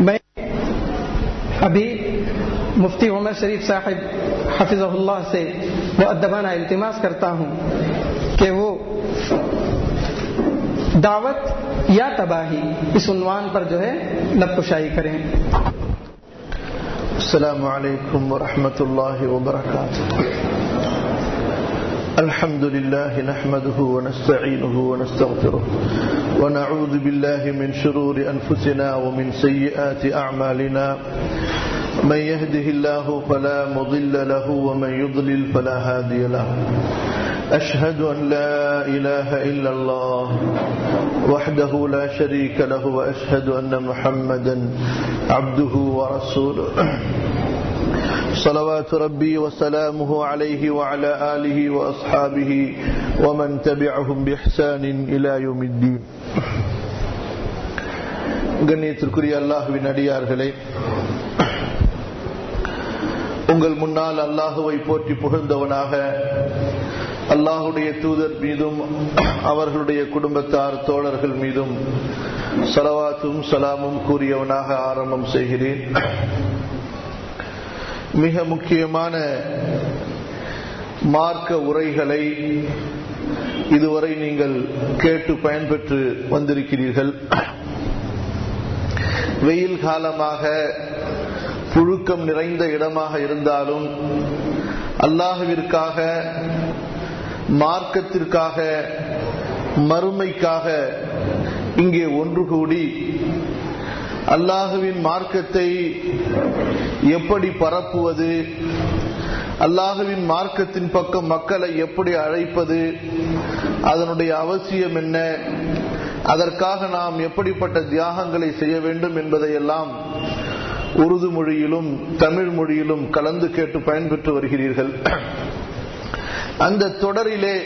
मैं अभी मुफ्ती उमर शरीफ साहिब हफिज़ल्लाह से वो अदबाना इल्तिमास करता हूँ कि वो दावत या तबाही इस उन्वान पर जो है नबकुशाई करें السلام عليكم ورحمة الله وبركاته الحمد لله نحمده ونستعينه ونستغفره ونعوذ بالله من شرور أنفسنا ومن سيئات أعمالنا من يهده الله فلا مضل له ومن يضلل فلا هادي له أشهد أن لا إله إلا الله وحده لا شريك له وأشهد أن محمدا عبده ورسوله صلوات ربي وسلامه عليه وعلى آله وأصحابه ومن تبعهم بإحسان إلى يوم الدين கண்ணியத்திற்குரிய அல்லாஹுவின் அடியார்களே உங்கள் முன்னால் அல்லாஹுவை போற்றி புகழ்ந்தவனாக அல்லாஹுடைய தூதர் மீதும் அவர்களுடைய குடும்பத்தார் தோழர்கள் மீதும் சலவாத்தும் சலாமும் கூறியவனாக ஆரம்பம் செய்கிறேன் மிக முக்கியமான மார்க்க உரைகளை இதுவரை நீங்கள் கேட்டு பயன்பெற்று வந்திருக்கிறீர்கள் வெயில் காலமாக புழுக்கம் நிறைந்த இடமாக இருந்தாலும் அல்லாஹுவிற்காக மார்க்கத்திற்காக மறுமைக்காக இங்கே ஒன்று கூடி அல்லாஹுவின் மார்க்கத்தை எப்படி பரப்புவது அல்லாஹுவின் மார்க்கத்தின் பக்கம் மக்களை எப்படி அழைப்பது அதனுடைய அவசியம் என்ன அதற்காக நாம் எப்படிப்பட்ட தியாகங்களை செய்ய வேண்டும் என்பதையெல்லாம் உருது மொழியிலும் தமிழ் மொழியிலும் கலந்து கேட்டு பயன்பெற்று வருகிறீர்கள் அந்த தொடரிலே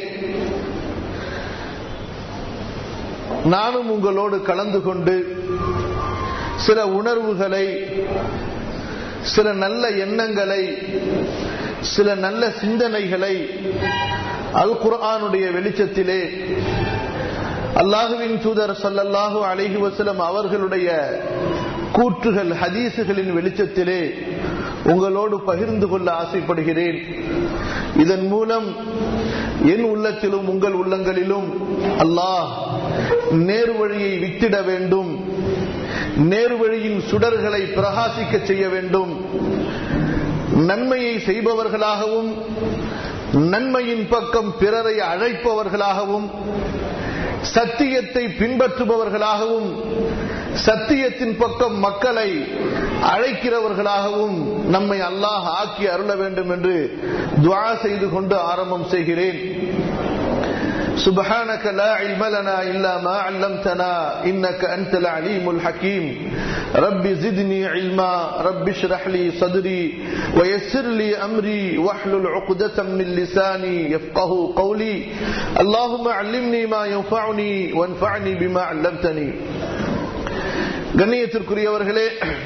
நானும் உங்களோடு கலந்து கொண்டு சில உணர்வுகளை சில நல்ல எண்ணங்களை சில நல்ல சிந்தனைகளை அல் குர்ஆனுடைய வெளிச்சத்திலே அல்லாஹுவின் தூதர் சல்லல்லாஹு அலஹி வசலம் அவர்களுடைய கூற்றுகள் ஹதீசுகளின் வெளிச்சத்திலே உங்களோடு பகிர்ந்து கொள்ள ஆசைப்படுகிறேன் இதன் மூலம் என் உள்ளத்திலும் உங்கள் உள்ளங்களிலும் அல்லாஹ் நேரு வழியை வித்திட வேண்டும் நேரு வழியின் சுடர்களை பிரகாசிக்க செய்ய வேண்டும் நன்மையை செய்பவர்களாகவும் நன்மையின் பக்கம் பிறரை அழைப்பவர்களாகவும் சத்தியத்தை பின்பற்றுபவர்களாகவும் சத்தியத்தின் பக்கம் மக்களை அழைக்கிறவர்களாகவும் நம்மை அல்லாஹ் ஆக்கி அருள வேண்டும் என்று துவா செய்து கொண்டு ஆரம்பம் செய்கிறேன் سبحانك لا علم لنا إلا ما علمتنا إنك أنت العليم الحكيم رب زدني علما رب اشرح لي صدري ويسر لي أمري واحلل عقدة من لساني يفقه قولي اللهم علمني ما ينفعني وانفعني بما علمتني கண்ணியத்திற்குரியவர்களே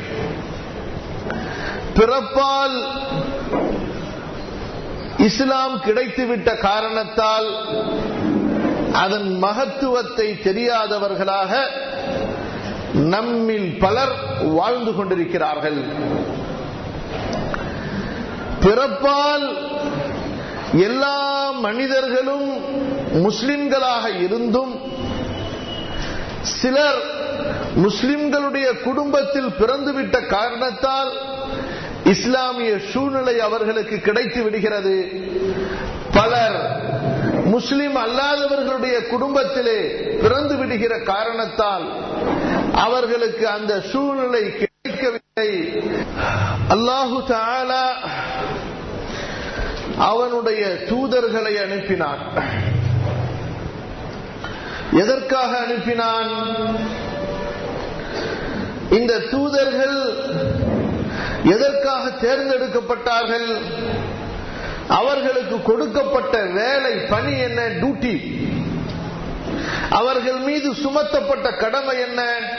பிறப்பால் இஸ்லாம் கிடைத்துவிட்ட காரணத்தால் அதன் மகத்துவத்தை தெரியாதவர்களாக நம்மில் பலர் வாழ்ந்து கொண்டிருக்கிறார்கள் பிறப்பால் எல்லா மனிதர்களும் முஸ்லிம்களாக இருந்தும் சிலர் முஸ்லிம்களுடைய குடும்பத்தில் பிறந்துவிட்ட காரணத்தால் இஸ்லாமிய சூழ்நிலை அவர்களுக்கு கிடைத்து விடுகிறது பலர் முஸ்லிம் அல்லாதவர்களுடைய குடும்பத்திலே பிறந்து விடுகிற காரணத்தால் அவர்களுக்கு அந்த சூழ்நிலை கிடைக்கவில்லை அல்லாஹு தாலா அவனுடைய தூதர்களை அனுப்பினான் எதற்காக அனுப்பினான் இந்த தூதர்கள் எதற்காக தேர்ந்தெடுக்கப்பட்டார்கள் அவர்களுக்கு கொடுக்கப்பட்ட வேலை பணி என்ன டியூட்டி அவர்கள் மீது சுமத்தப்பட்ட கடமை என்ன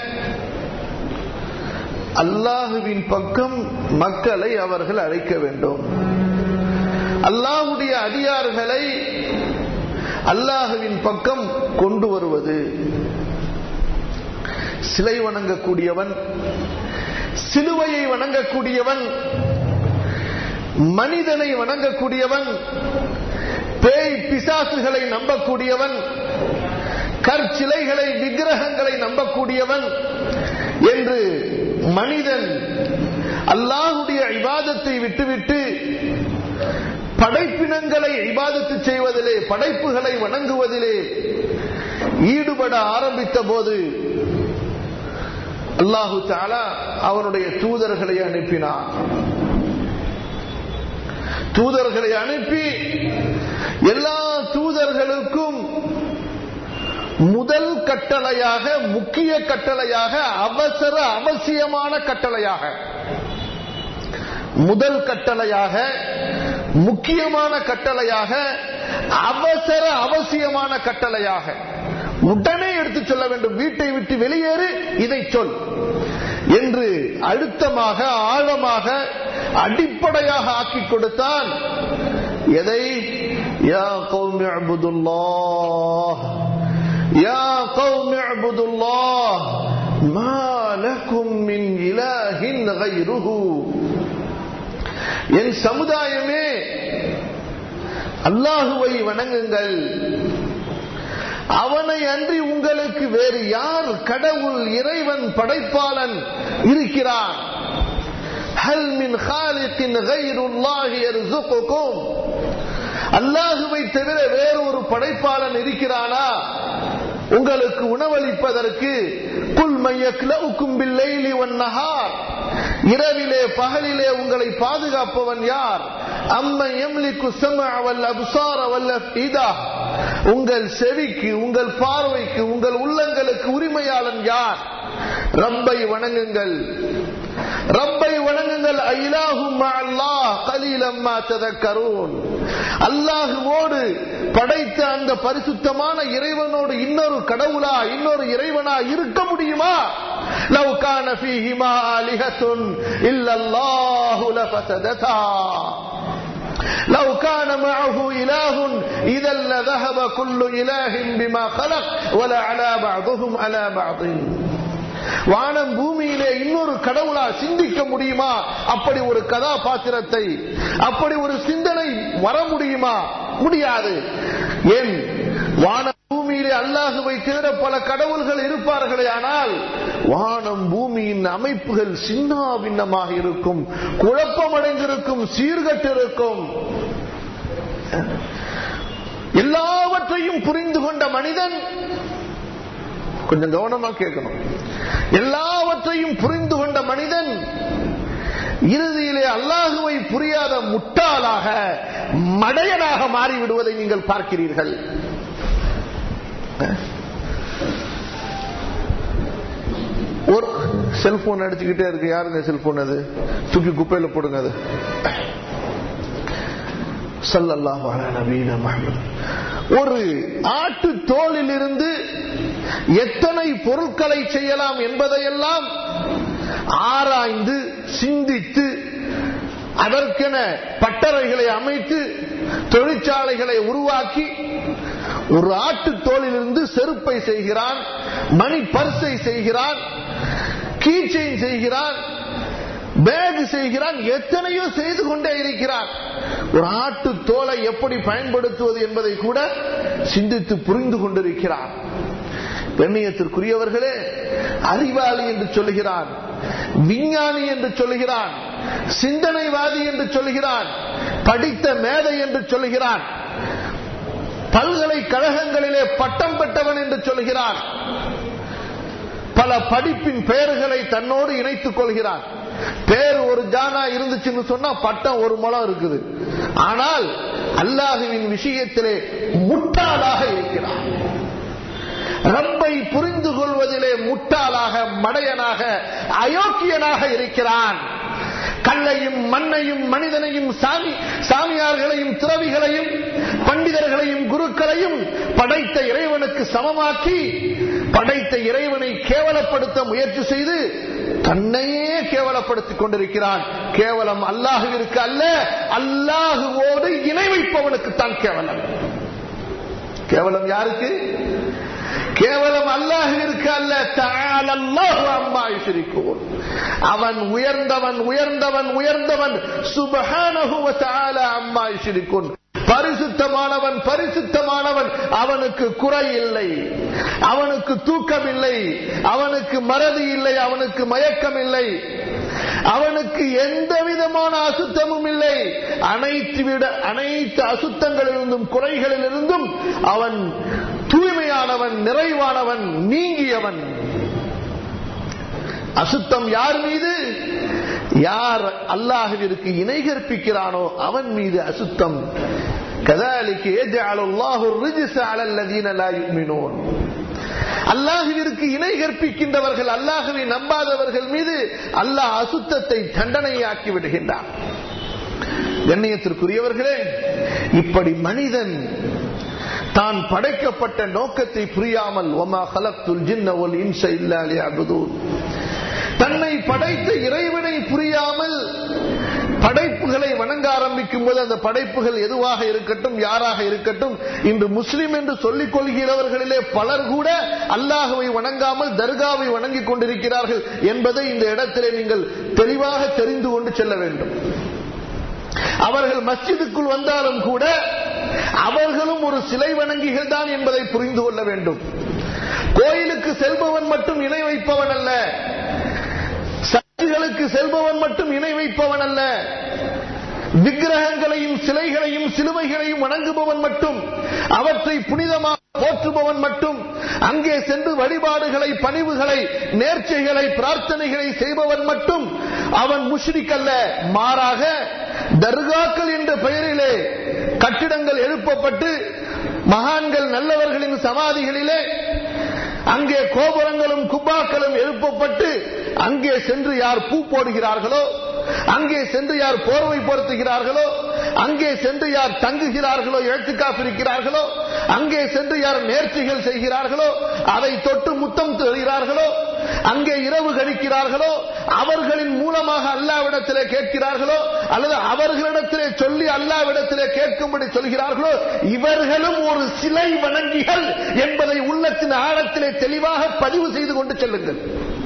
அல்லாஹுவின் பக்கம் மக்களை அவர்கள் அழைக்க வேண்டும் அல்லாஹுடைய அடியார்களை அல்லாஹுவின் பக்கம் கொண்டு வருவது சிலை வணங்கக்கூடியவன் சிலுவையை வணங்கக்கூடியவன் மனிதனை வணங்கக்கூடியவன் பேய் பிசாசுகளை நம்பக்கூடியவன் கற்சிலைகளை விக்கிரகங்களை நம்பக்கூடியவன் என்று மனிதன் அல்லாஹுடைய இபாதத்தை விட்டுவிட்டு படைப்பினங்களை இபாதத்து செய்வதிலே படைப்புகளை வணங்குவதிலே ஈடுபட ஆரம்பித்த போது அல்லாஹு தாலா அவனுடைய தூதர்களை அனுப்பினான் தூதர்களை அனுப்பி எல்லா தூதர்களுக்கும் முதல் கட்டளையாக முக்கிய கட்டளையாக அவசர அவசியமான கட்டளையாக முதல் கட்டளையாக முக்கியமான கட்டளையாக அவசர அவசியமான கட்டளையாக உடனே எடுத்து சொல்ல வேண்டும் வீட்டை விட்டு வெளியேறு இதை சொல் என்று அழுத்தமாக ஆழமாக அடிப்படையாக ஆக்கி கொடுத்தான் எதை யா கௌமி அபுதுல்லாஹ் யா கௌமி அபுதுல்லாஹ் ما لكم من إله غيره என் சமுதாயமே அல்லாஹுவை வணங்குங்கள் அவனை அன்றி உங்களுக்கு வேறு யார் கடவுள் இறைவன் படைப்பாளன் இருக்கிறான் ஹல் மின் خالق غير الله يرزقكم அல்லாஹுவை தவிர வேறொரு படைப்பாளன் இருக்கிறானா உங்களுக்கு உணவளிப்பதற்கு குல் மையக்லவுக்கும் பில்லைலி வன்னஹார் இரவிலே பகலிலே உங்களை பாதுகாப்பவன் யார் அம்மை எம்லிக்கு சம வல்ல அபுசார வல்ல இதா உங்கள் செவிக்கு உங்கள் பார்வைக்கு உங்கள் உள்ளங்களுக்கு உரிமையாளன் யார் ரப்பை வணங்குங்கள் ரப்பை வணங்குங்கள் ஐலாஹும் அல்லாஹ் கலீலம்மா ததக்கரூன் அல்லாஹுவோடு படைத்த அந்த பரிசுத்தமான இறைவனோடு இன்னொரு கடவுளா இன்னொரு இறைவனா இருக்க முடியுமா لو كان فيهما آلهة إلا الله لفسدتا لو كان معه إله إذا لذهب كل إله بما خلق ولا على بعضهم على بعض வானம் பூமியிலே இன்னொரு கடவுளா சிந்திக்க முடியுமா அப்படி ஒரு கதாபாத்திரத்தை அப்படி ஒரு சிந்தனை வர முடியுமா முடியாது ஏன் வானம் பூமியிலே அல்லாஹுவை தவிர பல கடவுள்கள் இருப்பார்களே ஆனால் வானம் பூமியின் அமைப்புகள் சின்ன பின்னமாக இருக்கும் குழப்பமடைந்திருக்கும் சீர்கட்டிருக்கும் எல்லாவற்றையும் புரிந்து கொண்ட மனிதன் கொஞ்சம் கவனமா கேட்கணும் எல்லாவற்றையும் புரிந்து கொண்ட மனிதன் இறுதியிலே அல்லாஹுவை புரியாத முட்டாளாக மடையனாக மாறிவிடுவதை நீங்கள் பார்க்கிறீர்கள் ஒரு செல்போன் அடிச்சுக்கிட்டே இருக்கு யாருங்க செல்போன் அது தூக்கி குப்பையில போடுங்க அது சல்லல்லாஹு அலா நபீன முஹம்மது ஒரு ஆட்டு தோலில் இருந்து எத்தனை பொருட்களை செய்யலாம் என்பதையெல்லாம் ஆராய்ந்து சிந்தித்து அதற்கென பட்டறைகளை அமைத்து தொழிற்சாலைகளை உருவாக்கி ஒரு ஆட்டு தோலிலிருந்து செருப்பை செய்கிறான் மணி பர்சை செய்கிறான் கீச்சைன் செய்கிறான் பேக் செய்கிறான் எத்தனையோ செய்து கொண்டே இருக்கிறான் ஒரு ஆட்டு தோலை எப்படி பயன்படுத்துவது என்பதை கூட சிந்தித்து புரிந்து கொண்டிருக்கிறான் பெண்ணியத்திற்குரியவர்களே அறிவாளி என்று சொல்லுகிறான் விஞ்ஞானி என்று சொல்லுகிறான் சிந்தனைவாதி என்று சொல்லுகிறான் படித்த மேதை என்று சொல்லுகிறான் பல்கலைக்கழகங்களிலே பட்டம் பெற்றவன் என்று சொல்கிறான் பல படிப்பின் பெயர்களை தன்னோடு இணைத்துக் கொள்கிறான் பேர் ஒரு ஜானா இருந்துச்சுன்னு சொன்னா பட்டம் ஒரு முளம் இருக்குது ஆனால் அல்லாஹுவின் விஷயத்திலே முட்டாளாக இருக்கிறான் ரப்பை புரிந்து கொள்வதிலே முட்டாளாக மடையனாக அயோக்கியனாக இருக்கிறான் கல்லையும் மண்ணையும் மனிதனையும் சாமி சாமியார்களையும் துறவிகளையும் பண்டிதர்களையும் குருக்களையும் படைத்த இறைவனுக்கு சமமாக்கி படைத்த இறைவனை கேவலப்படுத்த முயற்சி செய்து தன்னையே கேவலப்படுத்திக் கொண்டிருக்கிறான் கேவலம் அல்லாஹுவிற்கு அல்ல அல்லாஹுவோடு இணை வைப்பவனுக்கு தான் கேவலம் கேவலம் யாருக்கு கேவலம் அல்லாஹிற்கு அல்ல தஆலல்லாஹு அம்மா யுஷ்ரிகூன் அவன் உயர்ந்தவன் உயர்ந்தவன் உயர்ந்தவன் சுப்ஹானஹு வ தஆலா அம்மா யுஷ்ரிகூன் பரிசுத்தமானவன் பரிசுத்தமானவன் அவனுக்கு குறை இல்லை அவனுக்கு தூக்கம் இல்லை அவனுக்கு மறதி இல்லை அவனுக்கு மயக்கம் இல்லை அவனுக்கு எந்த விதமான அசுத்தமும் இல்லை அனைத்து விட அனைத்து அசுத்தங்களிலிருந்தும் குறைகளிலிருந்தும் அவன் தூய்மையானவன் நிறைவானவன் நீங்கியவன் அசுத்தம் யார் மீது யார் அல்லாஹுவிற்கு இணை கற்பிக்கிறானோ அவன் மீது அசுத்தம் كذلك يجعل الله الرجس على الذين لا يؤمنون அல்லாஹுவிற்கு இணை கற்பிக்கின்றவர்கள் அல்லாஹுவை நம்பாதவர்கள் மீது அல்லாஹ் அசுத்தத்தை தண்டனையாக்கி விடுகின்றான் கண்ணியத்திற்குரியவர்களே இப்படி மனிதன் தான் படைக்கப்பட்ட நோக்கத்தை புரியாமல் ஒமா ஹலத்துல் ஜின்ன ஒல் இன்ச இல்லா லியஅபுதூன் தன்னை படைத்த இறைவனை புரியாமல் படைப்புகளை வணங்க ஆரம்பிக்கும் போது அந்த படைப்புகள் எதுவாக இருக்கட்டும் யாராக இருக்கட்டும் இன்று முஸ்லிம் என்று சொல்லிக் கொள்கிறவர்களிலே பலர் கூட அல்லாஹுவை வணங்காமல் தர்காவை வணங்கிக் கொண்டிருக்கிறார்கள் என்பதை இந்த இடத்திலே நீங்கள் தெளிவாக தெரிந்து கொண்டு செல்ல வேண்டும் அவர்கள் மஸ்ஜிதுக்குள் வந்தாலும் கூட அவர்களும் ஒரு சிலை வணங்கிகள் தான் என்பதை புரிந்து கொள்ள வேண்டும் கோயிலுக்கு செல்பவன் மட்டும் இணை வைப்பவன் அல்ல சர்ச்சுகளுக்கு செல்பவன் மட்டும் இணை வைப்பவன் அல்ல விக்கிரகங்களையும் சிலைகளையும் சிலுவைகளையும் வணங்குபவன் மட்டும் அவற்றை புனிதமாக போற்றுபவன் மட்டும் அங்கே சென்று வழிபாடுகளை பணிவுகளை நேர்ச்சைகளை பிரார்த்தனைகளை செய்பவன் மட்டும் அவன் முஷ்ரிக் அல்ல மாறாக தர்காக்கள் என்ற பெயரிலே கட்டிடங்கள் எழுப்பப்பட்டு மகான்கள் நல்லவர்களின் சமாதிகளிலே அங்கே கோபுரங்களும் குப்பாக்களும் எழுப்பப்பட்டு அங்கே சென்று யார் பூ போடுகிறார்களோ அங்கே சென்று யார் போர்வை பொருத்துகிறார்களோ அங்கே சென்று யார் தங்குகிறார்களோ எழுத்துக்காப்பு இருக்கிறார்களோ அங்கே சென்று யார் நேர்ச்சிகள் செய்கிறார்களோ அதை தொட்டு முத்தம் தருகிறார்களோ அங்கே இரவு கழிக்கிறார்களோ அவர்களின் மூலமாக அல்லாவிடத்திலே கேட்கிறார்களோ அல்லது அவர்களிடத்திலே சொல்லி அல்லாவிடத்திலே கேட்கும்படி சொல்கிறார்களோ இவர்களும் ஒரு சிலை வணங்கிகள் என்பதை உள்ளத்தின் ஆழத்திலே தெளிவாக பதிவு செய்து கொண்டு செல்லுங்கள்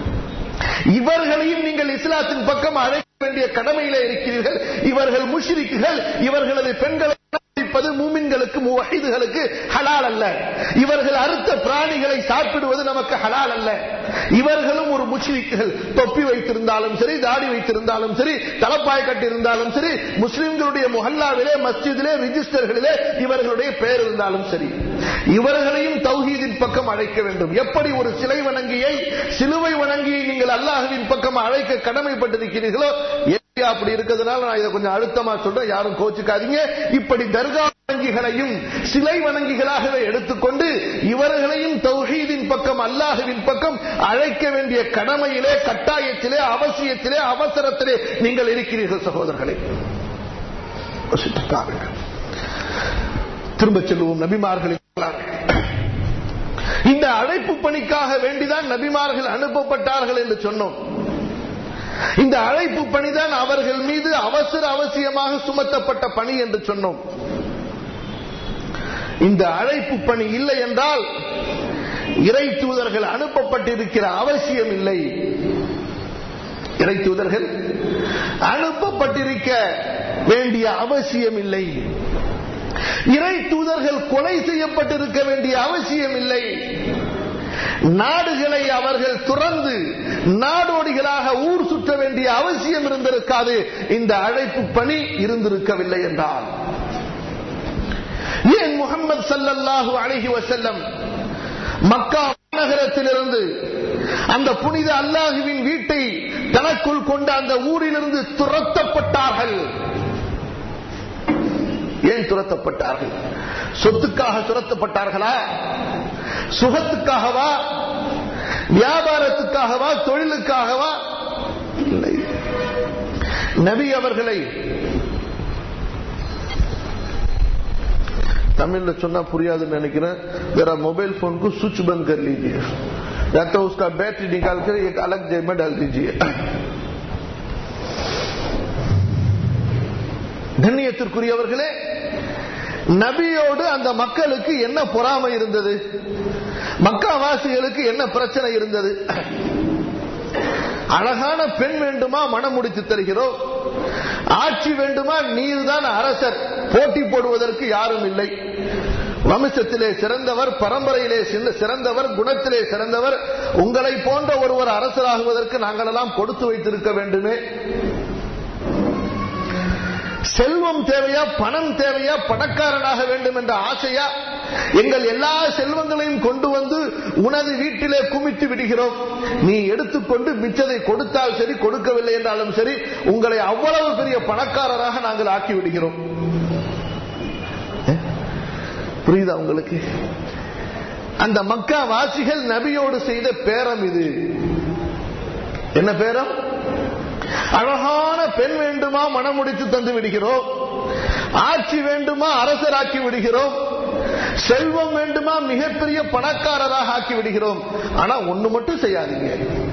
இவர்களையும் நீங்கள் இஸ்லாத்தின் பக்கம் அழைக்க வேண்டிய கடமையிலே இருக்கிறீர்கள் இவர்கள் முஷ்ரிக்குகள் இவர்களது பெண்களை அனுமதிப்பது மூமின்களுக்கு முவஹிதுகளுக்கு ஹலால் அல்ல இவர்கள் அறுத்த பிராணிகளை சாப்பிடுவது நமக்கு ஹலால் அல்ல இவர்களும் ஒரு முஷ்ரிக்குகள் தொப்பி வைத்திருந்தாலும் சரி தாடி வைத்திருந்தாலும் சரி தலப்பாய் கட்டியிருந்தாலும் சரி முஸ்லிம்களுடைய முஹல்லாவிலே மஸ்ஜிதிலே ரிஜிஸ்டர்களிலே இவர்களுடைய பெயர் இருந்தாலும் சரி இவர்களையும் தௌஹீதின் பக்கம் அழைக்க வேண்டும் எப்படி ஒரு சிலை வணங்கியை சிலுவை வணங்கியை நீங்கள் அல்லாஹுவின் பக்கம் அழைக்க கடமைப்பட்டிருக்கிறீர்களோ ஏரியா அப்படி இருக்கிறதுனால நான் இதை கொஞ்சம் அழுத்தமா சொல்றேன் யாரும் கோச்சுக்காதீங்க இப்படி தர்கா வணங்கிகளையும் சிலை வணங்கிகளாகவே எடுத்துக்கொண்டு இவர்களையும் தௌஹீதின் பக்கம் அல்லாஹுவின் பக்கம் அழைக்க வேண்டிய கடமையிலே கட்டாயத்திலே அவசியத்திலே அவசரத்திலே நீங்கள் இருக்கிறீர்கள் சகோதரர்களே யோசித்து பாருங்கள். திரும்ப செல்வோம் நபிமார்களின் வரலாறு. இந்த அழைப்பு பணிக்காக வேண்டிதான் நபிமார்கள் அனுப்பப்பட்டார்கள் என்று சொன்னோம் இந்த அழைப்பு பணிதான் அவர்கள் மீது அவசர அவசியமாக சுமத்தப்பட்ட பணி என்று சொன்னோம் இந்த அழைப்பு பணி இல்லை என்றால் இறை தூதர்கள் அனுப்பப்பட்டிருக்கிற அவசியம் இல்லை இறை தூதர்கள் அனுப்பப்பட்டிருக்க வேண்டிய அவசியம் இல்லை இறை தூதர்கள் கொலை செய்யப்பட்டிருக்க வேண்டிய அவசியம் இல்லை நாடுகளை அவர்கள் துறந்து நாடோடிகளாக ஊர் சுற்ற வேண்டிய அவசியம் இருந்திருக்காது இந்த அழைப்பு பணி இருந்திருக்கவில்லை என்றால் ஏன் முகமது சல்லல்லாஹு அலைஹி வஸல்லம் மக்கா நகரத்திலிருந்து அந்த புனித அல்லாஹுவின் வீட்டை தனக்குள் கொண்ட அந்த ஊரிலிருந்து துரத்தப்பட்டார்கள் ஏன் துரத்தப்பட்டார்கள் சொத்துக்காக துரத்தப்பட்டார்களா சுகத்துக்காகவா வியாபாரத்துக்காகவா தொழிலுக்காகவா இல்லை நபி அவர்களை तमिल सुनना पुरियाद निனைக்கிறேன் जरा मोबाइल फोन को स्विच बंद कर लीजिए या तो उसका बैटरी निकाल कर एक अलग जेब में डाल दीजिए கண்ணியத்திற்குரியவர்களே நபியோடு அந்த மக்களுக்கு என்ன பொறாமை இருந்தது மக்காவாசிகளுக்கு என்ன பிரச்சனை இருந்தது அழகான பெண் வேண்டுமா மனம் முடித்து தருகிறோம் ஆட்சி வேண்டுமா நீர்தான் அரசர் போட்டி போடுவதற்கு யாரும் இல்லை வம்சத்திலே சிறந்தவர் பரம்பரையிலே சிறந்தவர் குணத்திலே சிறந்தவர் உங்களை போன்ற ஒருவர் அரசராகுவதற்கு நாங்கள் எல்லாம் கொடுத்து வைத்திருக்க வேண்டுமே செல்வம் தேவையா பணம் தேவையா பணக்காரனாக வேண்டும் என்ற ஆசையா எங்கள் எல்லா செல்வங்களையும் கொண்டு வந்து உனது வீட்டிலே குமித்து விடுகிறோம் நீ எடுத்துக்கொண்டு மிச்சதை கொடுத்தால் சரி கொடுக்கவில்லை என்றாலும் சரி உங்களை அவ்வளவு பெரிய பணக்காரராக நாங்கள் ஆக்கி விடுகிறோம் புரியுதா உங்களுக்கு அந்த மக்கா வாசிகள் நபியோடு செய்த பேரம் இது என்ன பேரம் அழகான பெண் வேண்டுமா மனம் முடித்து தந்து விடுகிறோம் ஆட்சி வேண்டுமா அரசராக்கி விடுகிறோம் செல்வம் வேண்டுமா மிகப்பெரிய பணக்காரராக ஆக்கி விடுகிறோம் ஆனா ஒண்ணு மட்டும் செய்யாதீங்க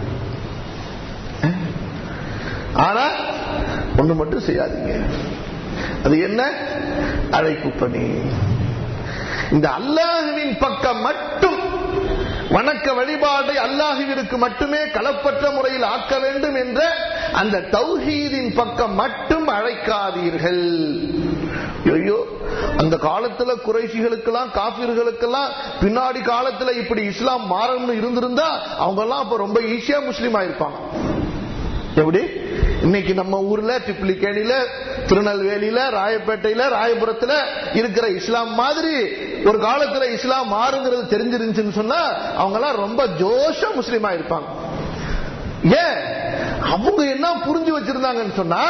ஆனா ஒண்ணு மட்டும் செய்யாதீங்க அது என்ன அழைப்பு பணி இந்த அல்லாஹுவின் பக்கம் மட்டும் வணக்க வழிபாட்டை அல்லாஹுவிற்கு மட்டுமே களப்பற்ற முறையில் ஆக்க வேண்டும் என்ற அந்த தௌஹீதின் பக்கம் மட்டும் அழைக்காதீர்கள் ஐயோ அந்த காலத்துல குறைசிகளுக்கெல்லாம் காபிர்களுக்கெல்லாம் பின்னாடி காலத்துல இப்படி இஸ்லாம் மாறணும்னு இருந்திருந்தா அவங்க எல்லாம் அப்ப ரொம்ப ஈஸியா முஸ்லீம் ஆயிருப்பாங்க எப்படி இன்னைக்கு நம்ம ஊர்ல திப்ளிகேணியில திருநெல்வேலியில ராயப்பேட்டையில ராயபுரத்துல இருக்கிற இஸ்லாம் மாதிரி ஒரு காலத்துல இஸ்லாம் மாறுங்கிறது தெரிஞ்சிருந்துச்சுன்னு சொன்னா அவங்க எல்லாம் ரொம்ப ஜோஷா முஸ்லீமா இருப்பாங்க ஏன் அவங்க என்ன புரிஞ்சு வச்சிருந்தாங்கன்னு சொன்னா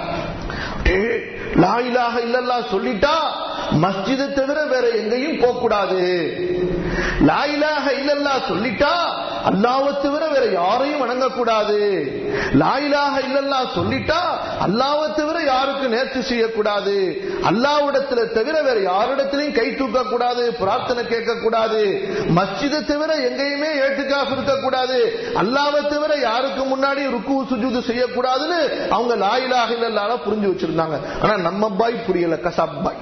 லாயிலாக இல்லல்லா சொல்லிட்டா மஸ்ஜிதை தவிர வேற எங்கேயும் போக கூடாது லாயிலாக இல்லல்லா சொல்லிட்டா அல்லாவை தவிர வேற யாரையும் வணங்கக்கூடாது லாயிலாக இல்லல்லா சொல்லிட்டா அல்லாவை தவிர யாருக்கு நேர்ச்சி செய்யக்கூடாது அல்லாவிடத்துல தவிர வேற யாரிடத்திலையும் கை தூக்க கூடாது பிரார்த்தனை கேட்க கூடாது மஸ்ஜிதை தவிர எங்கேயுமே ஏட்டுக்காக இருக்கக்கூடாது அல்லாவை தவிர யாருக்கு முன்னாடி ருக்கு சுஜூது செய்யக்கூடாதுன்னு அவங்க லாயிலாக இல்லல்லால புரிஞ்சு வச்சிருந்தாங்க ஆனா நம்ம பாய் புரியல கசாப் பாய்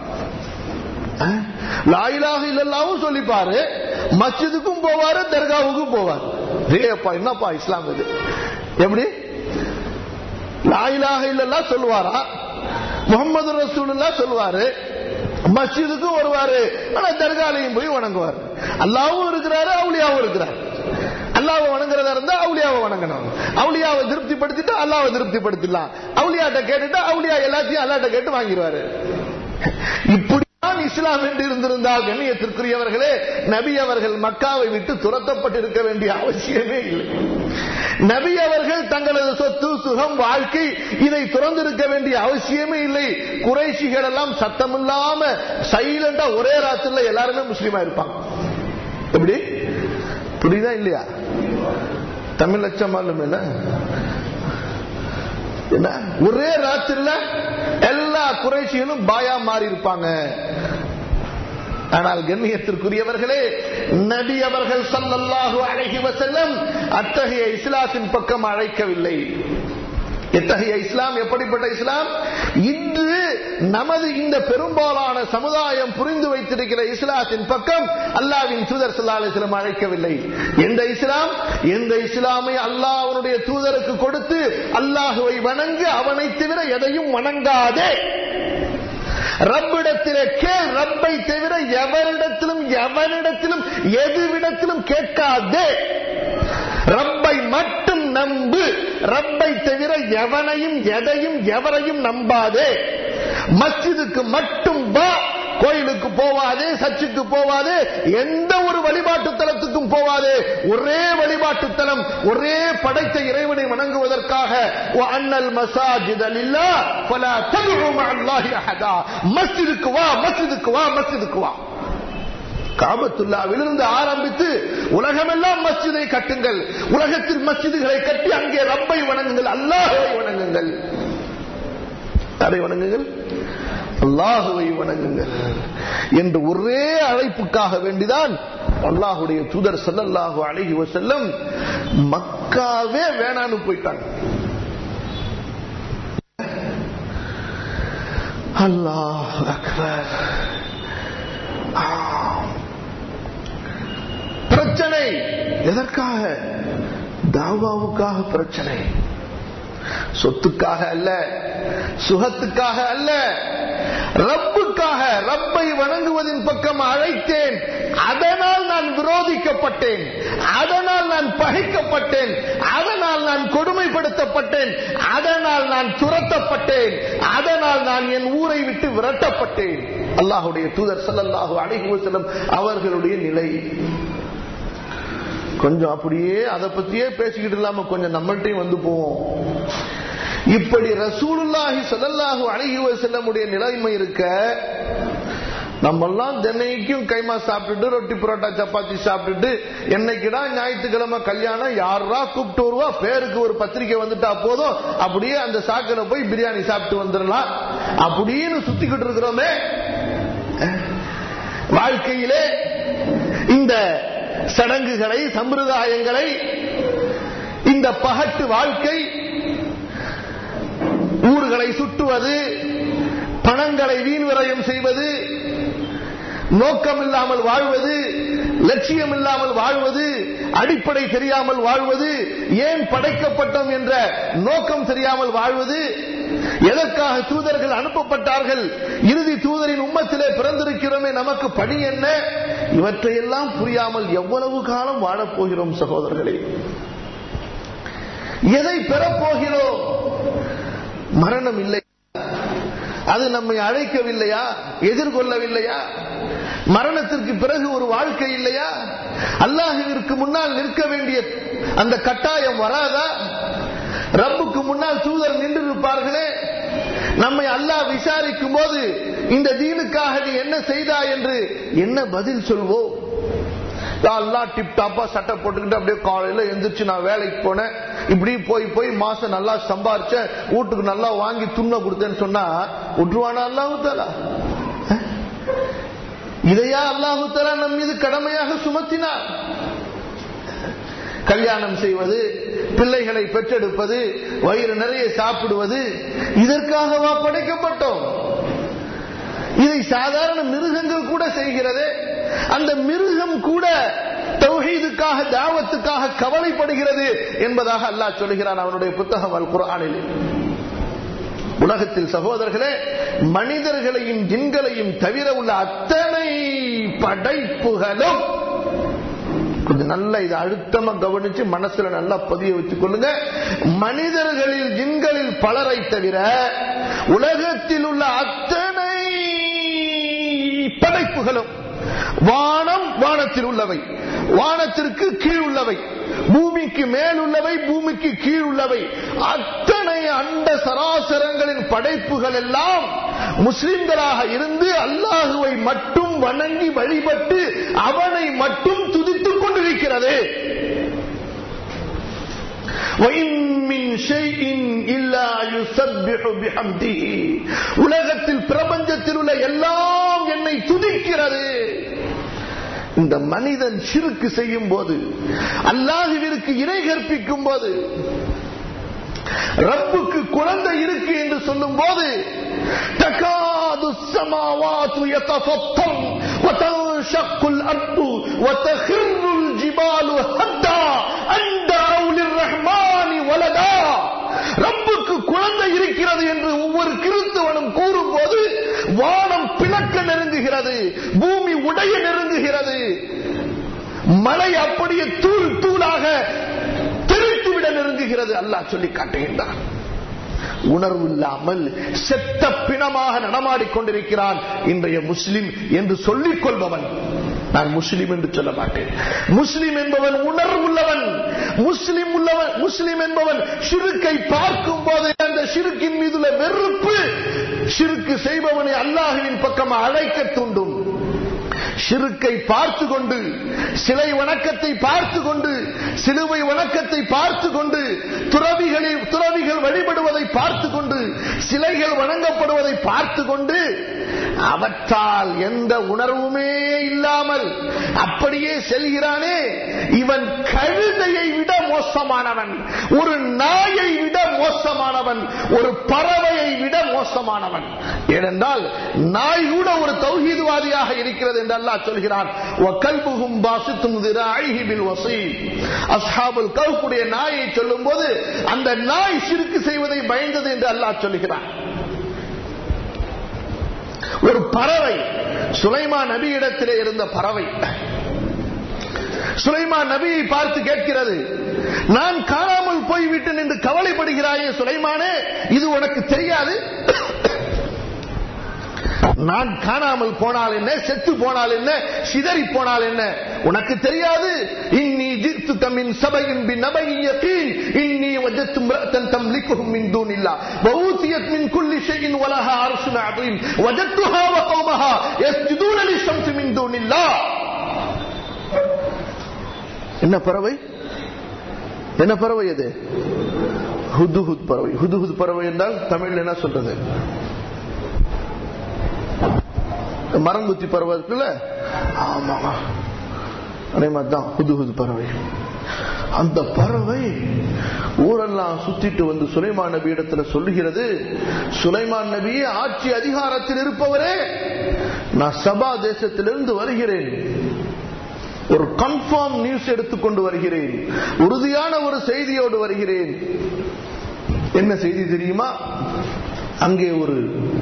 லாயிலாக இல்லல்லாவும் சொல்லிப்பாரு மஸ்ஜிதுக்கும் போவாரு தர்காவுக்கும் போவார் ஏப்பா என்னப்பா இஸ்லாம் இது எப்படி லாயிலாக இல்லல்லா சொல்லுவாரா முகமது ரசூலுல்லா சொல்லுவாரு மஸ்ஜிதுக்கும் வருவாரு ஆனா தர்காலையும் போய் வணங்குவார் அல்லாவும் இருக்கிறாரு அவுளியாவும் இருக்கிறார் அல்லாவை வணங்குறதா இருந்தா அவுளியாவை வணங்கணும் அவுளியாவை திருப்திப்படுத்திட்டு அல்லாவை திருப்திப்படுத்திடலாம் அவுளியாட்ட கேட்டுட்டு அவுளியா எல்லாத்தையும் அல்லாட்ட கேட்டு வாங்கிடுவாரு இப்படி இஸ்லாம் என்று இருந்திருந்தால் கண்ணியத்திற்குரியவர்களே நபி அவர்கள் மக்காவை விட்டு துரத்தப்பட்டிருக்க வேண்டிய அவசியமே இல்லை நபி அவர்கள் தங்களது சொத்து சுகம் வாழ்க்கை இதை துறந்திருக்க வேண்டிய அவசியமே இல்லை குறைசிகள் எல்லாம் சத்தம் இல்லாம சைலண்டா ஒரே ராத்திரில எல்லாருமே முஸ்லீமா இருப்பாங்க எப்படி புரியுதா இல்லையா தமிழ் லட்சமாலும் என்ன என்ன ஒரே ராத்திரில எல்லா குறைச்சிகளும் பாயா மாறி இருப்பாங்க ஆனால் கண்ணியத்திற்குரியவர்களே நபி அவர்கள் சல்லல்லாஹு அழகி வசல்லம் அத்தகைய இஸ்லாத்தின் பக்கம் அழைக்கவில்லை எத்தகைய இஸ்லாம் எப்படிப்பட்ட இஸ்லாம் இன்று நமது இந்த பெரும்பாலான சமுதாயம் புரிந்து வைத்திருக்கிற இஸ்லாத்தின் பக்கம் அல்லாவின் தூதர் சல்லாஹிஸ்லாம் அழைக்கவில்லை எந்த இஸ்லாம் எந்த இஸ்லாமை அல்லாஹ் அவனுடைய தூதருக்கு கொடுத்து அல்லாஹுவை வணங்கு அவனை தவிர எதையும் வணங்காதே ரப்பிடத்திலே கேள் ரப்பை தவிர எவரிடத்திலும் எவனிடத்திலும் எதுவிடத்திலும் கேட்காதே ரப்பை மட்டும் நம்பு ரப்பை தவிர எவனையும் எதையும் எவரையும் நம்பாதே மஸ்ஜிதுக்கு மட்டும் வா கோயிலுக்கு போவாதே சர்ச்சுக்கு போவாதே எந்த ஒரு வழிபாட்டு தலத்துக்கும் போவாதே ஒரே வழிபாட்டு தலம் ஒரே படைத்த இறைவனை வணங்குவதற்காக அண்ணல் மசாஜித் அல்லா பல மஸ்ஜிதுக்கு வா மஸ்ஜிதுக்கு வா மஸ்ஜிதுக்கு வா காபத்துல்லாவிலிருந்து ஆரம்பித்து உலகமெல்லாம் மஸ்ஜிதை கட்டுங்கள் உலகத்தில் மஸ்ஜிதுகளை கட்டி அங்கே ரப்பை வணங்குங்கள் அல்லாஹுவை வணங்குங்கள் யாரை வணங்குங்கள் அல்லாஹுவை வணங்குங்கள் என்று ஒரே அழைப்புக்காக வேண்டிதான் அல்லாஹுடைய தூதர் சல்லல்லாஹு அழகி செல்லம் மக்காவே வேணான்னு போயிட்டாங்க அல்லாஹ் அக்பர் ஆ. பிரச்சனை எதற்காக தாவாவுக்காக பிரச்சனை சொத்துக்காக அல்ல சுகத்துக்காக அல்ல ரப்புக்காக ரப்பை வணங்குவதின் பக்கம் அழைத்தேன் அதனால் நான் விரோதிக்கப்பட்டேன் அதனால் நான் பகைக்கப்பட்டேன் அதனால் நான் கொடுமைப்படுத்தப்பட்டேன் அதனால் நான் துரத்தப்பட்டேன் அதனால் நான் என் ஊரை விட்டு விரட்டப்பட்டேன் அல்லாஹுடைய தூதர் ஸல்லல்லாஹு அலைஹி வஸல்லம் அவர்களுடைய நிலை கொஞ்சம் அப்படியே அதை பத்தியே பேசிக்கிட்டு இல்லாம கொஞ்சம் நம்மள்ட்டையும் வந்து போவோம் இப்படி ரசூலுல்லாஹி ஸல்லல்லாஹு அலைஹி வஸல்லமுடைய நிலைமை இருக்க நம்மெல்லாம் தினைக்கும் கைமா சாப்பிட்டுட்டு ரொட்டி புரோட்டா சப்பாத்தி சாப்பிட்டுட்டு என்னைக்குடா ஞாயிற்றுக்கிழமை கல்யாணம் யாரா கூப்பிட்டு வருவா பேருக்கு ஒரு பத்திரிக்கை வந்துட்டா போதும் அப்படியே அந்த சாக்கில போய் பிரியாணி சாப்பிட்டு வந்துடலாம் அப்படின்னு சுத்திக்கிட்டு இருக்கிறோமே வாழ்க்கையிலே இந்த சடங்குகளை சம்பிரதாயங்களை இந்த பகட்டு வாழ்க்கை ஊர்களை சுட்டுவது பணங்களை வீண் விரயம் செய்வது நோக்கம் இல்லாமல் வாழ்வது லட்சியம் இல்லாமல் வாழ்வது அடிப்படை தெரியாமல் வாழ்வது ஏன் படைக்கப்பட்டோம் என்ற நோக்கம் தெரியாமல் வாழ்வது எதற்காக தூதர்கள் அனுப்பப்பட்டார்கள் இறுதி தூதரின் உம்மத்திலே பிறந்திருக்கிறோமே நமக்கு பணி என்ன இவற்றையெல்லாம் புரியாமல் எவ்வளவு காலம் வாழப்போகிறோம் சகோதரர்களே எதை பெறப்போகிறோம் மரணம் இல்லை அது நம்மை அழைக்கவில்லையா எதிர்கொள்ளவில்லையா மரணத்திற்கு பிறகு ஒரு வாழ்க்கை இல்லையா அல்லாஹுவிற்கு முன்னால் நிற்க வேண்டிய அந்த கட்டாயம் வராதா ரப்புக்கு முன்னால் தூதர் நின்று இருப்பார்களே நம்மை அல்லாஹ் விசாரிக்கும் போது இந்த தீனுக்காக நீ என்ன செய்தா என்று என்ன பதில் சொல்வோம் எல்லாம் டிப் டாப்பா சட்டை போட்டுக்கிட்டு அப்படியே காலையில எந்திரிச்சு நான் வேலைக்கு போனேன் இப்படி போய் போய் மாசம் நல்லா சம்பாரிச்சேன் வீட்டுக்கு நல்லா வாங்கி துண்ண கொடுத்தேன்னு சொன்னா விட்டுருவானா அல்லாஹு தாலா இதையா அல்லாஹு தாலா நம் மீது கடமையாக சுமத்தினார் கல்யாணம் செய்வது பிள்ளைகளை பெற்றெடுப்பது வயிறு நிறைய சாப்பிடுவது இதற்காகவா படைக்கப்பட்டோம் இதை சாதாரண மிருகங்கள் கூட செய்கிறது அந்த மிருகம் கூட தௌஹீதுக்காக தாவத்துக்காக கவலைப்படுகிறது என்பதாக அல்லாஹ் சொல்கிறான் அவனுடைய புத்தகம் அல் குரானில் உலகத்தில் சகோதரர்களே மனிதர்களையும் ஜின்களையும் தவிர உள்ள அத்தனை படைப்புகளும் கொஞ்சம் நல்லா இதை அழுத்தமா கவனிச்சு மனசுல நல்லா பதிய வச்சுக் கொள்ளுங்க மனிதர்களில் ஜின்களில் பலரை தவிர உலகத்தில் உள்ள அத்தனை படைப்புகளும் வானம் வானத்தில் உள்ளவை வானத்திற்கு கீழ் உள்ளவை பூமிக்கு மேல் உள்ளவை பூமிக்கு கீழ் உள்ளவை அத்தனை அண்ட சராசரங்களின் படைப்புகள் எல்லாம் முஸ்லிம்களாக இருந்து அல்லாஹுவை மட்டும் வணங்கி வழிபட்டு அவனை மட்டும் துதித்துக் கொண்டிருக்கிறது உலகத்தில் பிரபஞ்சத்தில் உள்ள எல்லாம் என்னை துதிக்கிறது இந்த மனிதன் சிறுக்கு செய்யும் போது அல்லாஹுவிற்கு இணை கற்பிக்கும் போது ரப்புக்கு குழந்தை இருக்கு என்று சொல்லும் போது تكاد السماوات يتفطر وتنشق الأرض وتخر الجبال هدا أن دعوا للرحمن ولدا ரப்புக்கு குழந்தை இருக்கிறது என்று ஒவ்வொரு கிறிஸ்தவனும் கூறும் போது வானம் பிளக்க நெருங்குகிறது பூமி உடைய நெருங்குகிறது மழை அப்படியே தூள் தூளாக தெரித்துவிட நெருங்குகிறது அல்லாஹ் சொல்லி காட்டுகின்றான் உணர்வு இல்லாமல் செத்த பிணமாக நடமாடிக் கொண்டிருக்கிறான் இன்றைய முஸ்லிம் என்று சொல்லிக் கொள்பவன் நான் முஸ்லிம் என்று சொல்ல மாட்டேன் முஸ்லிம் என்பவன் உணர்வுள்ளவன் முஸ்லிம் உள்ளவன் முஸ்லிம் என்பவன் சிறுக்கை பார்க்கும் போது அந்த சிறுக்கின் மீதுள்ள வெறுப்பு சிறுக்கு செய்பவனை அல்லாஹுவின் பக்கம் அழைக்க தூண்டும் சிறுக்கை பார்த்து கொண்டு சிலை வணக்கத்தை பார்த்து கொண்டு சிலுவை வணக்கத்தை பார்த்து கொண்டு துறவிகளில் துறவிகள் வழிபடுவதை பார்த்து கொண்டு சிலைகள் வணங்கப்படுவதை பார்த்து கொண்டு அவற்றால் எந்த உணர்வுமே இல்லாமல் அப்படியே செல்கிறானே இவன் கழுதையை விட மோசமானவன் ஒரு நாயை விட மோசம் மோசமானவன் ஒரு பறவையை விட மோசமானவன் ஏனென்றால் நாய் கூட ஒரு தௌஹீதுவாதியாக இருக்கிறது என்று அல்லாஹ் சொல்கிறான் وَكَلْبُهُمْ بَاسِطٌ ذِرَاعِهِ بِالْوَصِيلِ அஸ்ஹாபுல் கஹ்ஃபுடைய நாயை சொல்லும்போது அந்த நாய் சிறுக்கு செய்வதை பயந்தது என்று அல்லாஹ் சொல்கிறான் ஒரு பறவை சுலைமா நபியிடத்திலே இருந்த பறவை சுலைமான் நபியை பார்த்து கேட்கிறது நான் காணாமல் போய்விட்டேன் என்று கவலைப்படுகிறாயே சுலைமானே இது உனக்கு தெரியாது நான் காணாமல் போனால் என்ன செத்து போனால் என்ன சிதறி போனால் என்ன உனக்கு தெரியாது இன்னி ஜித்து தம்மின் சபையின் பின் நபையின் யகீன் இன்னி வஜத்து மிரத்தன் தம்லிக்குஹும் மின் தூனில்லா வஊதியத் மின் குல்லி ஷைஇன் வலஹா அர்ஷுன் அதீம் வஜத்துஹா வ கௌமஹா யஸ்ஜுதூன லிஷம்ஸி மின் தூனில்லா என்ன பறவை என்ன பறவை அது ஹுதுஹுத் பறவை ஹுதுஹுத் பறவை என்றால் தமிழ்ல என்ன சொல்றது மரங்குத்தி பறவை இருக்குல்ல ஆமா அதே மாதிரிதான் ஹுதுஹுத் பறவை அந்த பறவை ஊரெல்லாம் சுத்திட்டு வந்து சுலைமான் நபி இடத்துல சொல்லுகிறது சுலைமான் நபியே ஆட்சி அதிகாரத்தில் இருப்பவரே நான் சபா தேசத்திலிருந்து வருகிறேன் ஒரு கன்ஃபார்ம் நியூஸ் எடுத்துக்கொண்டு வருகிறேன் உறுதியான ஒரு செய்தியோடு வருகிறேன் என்ன செய்தி தெரியுமா அங்கே ஒரு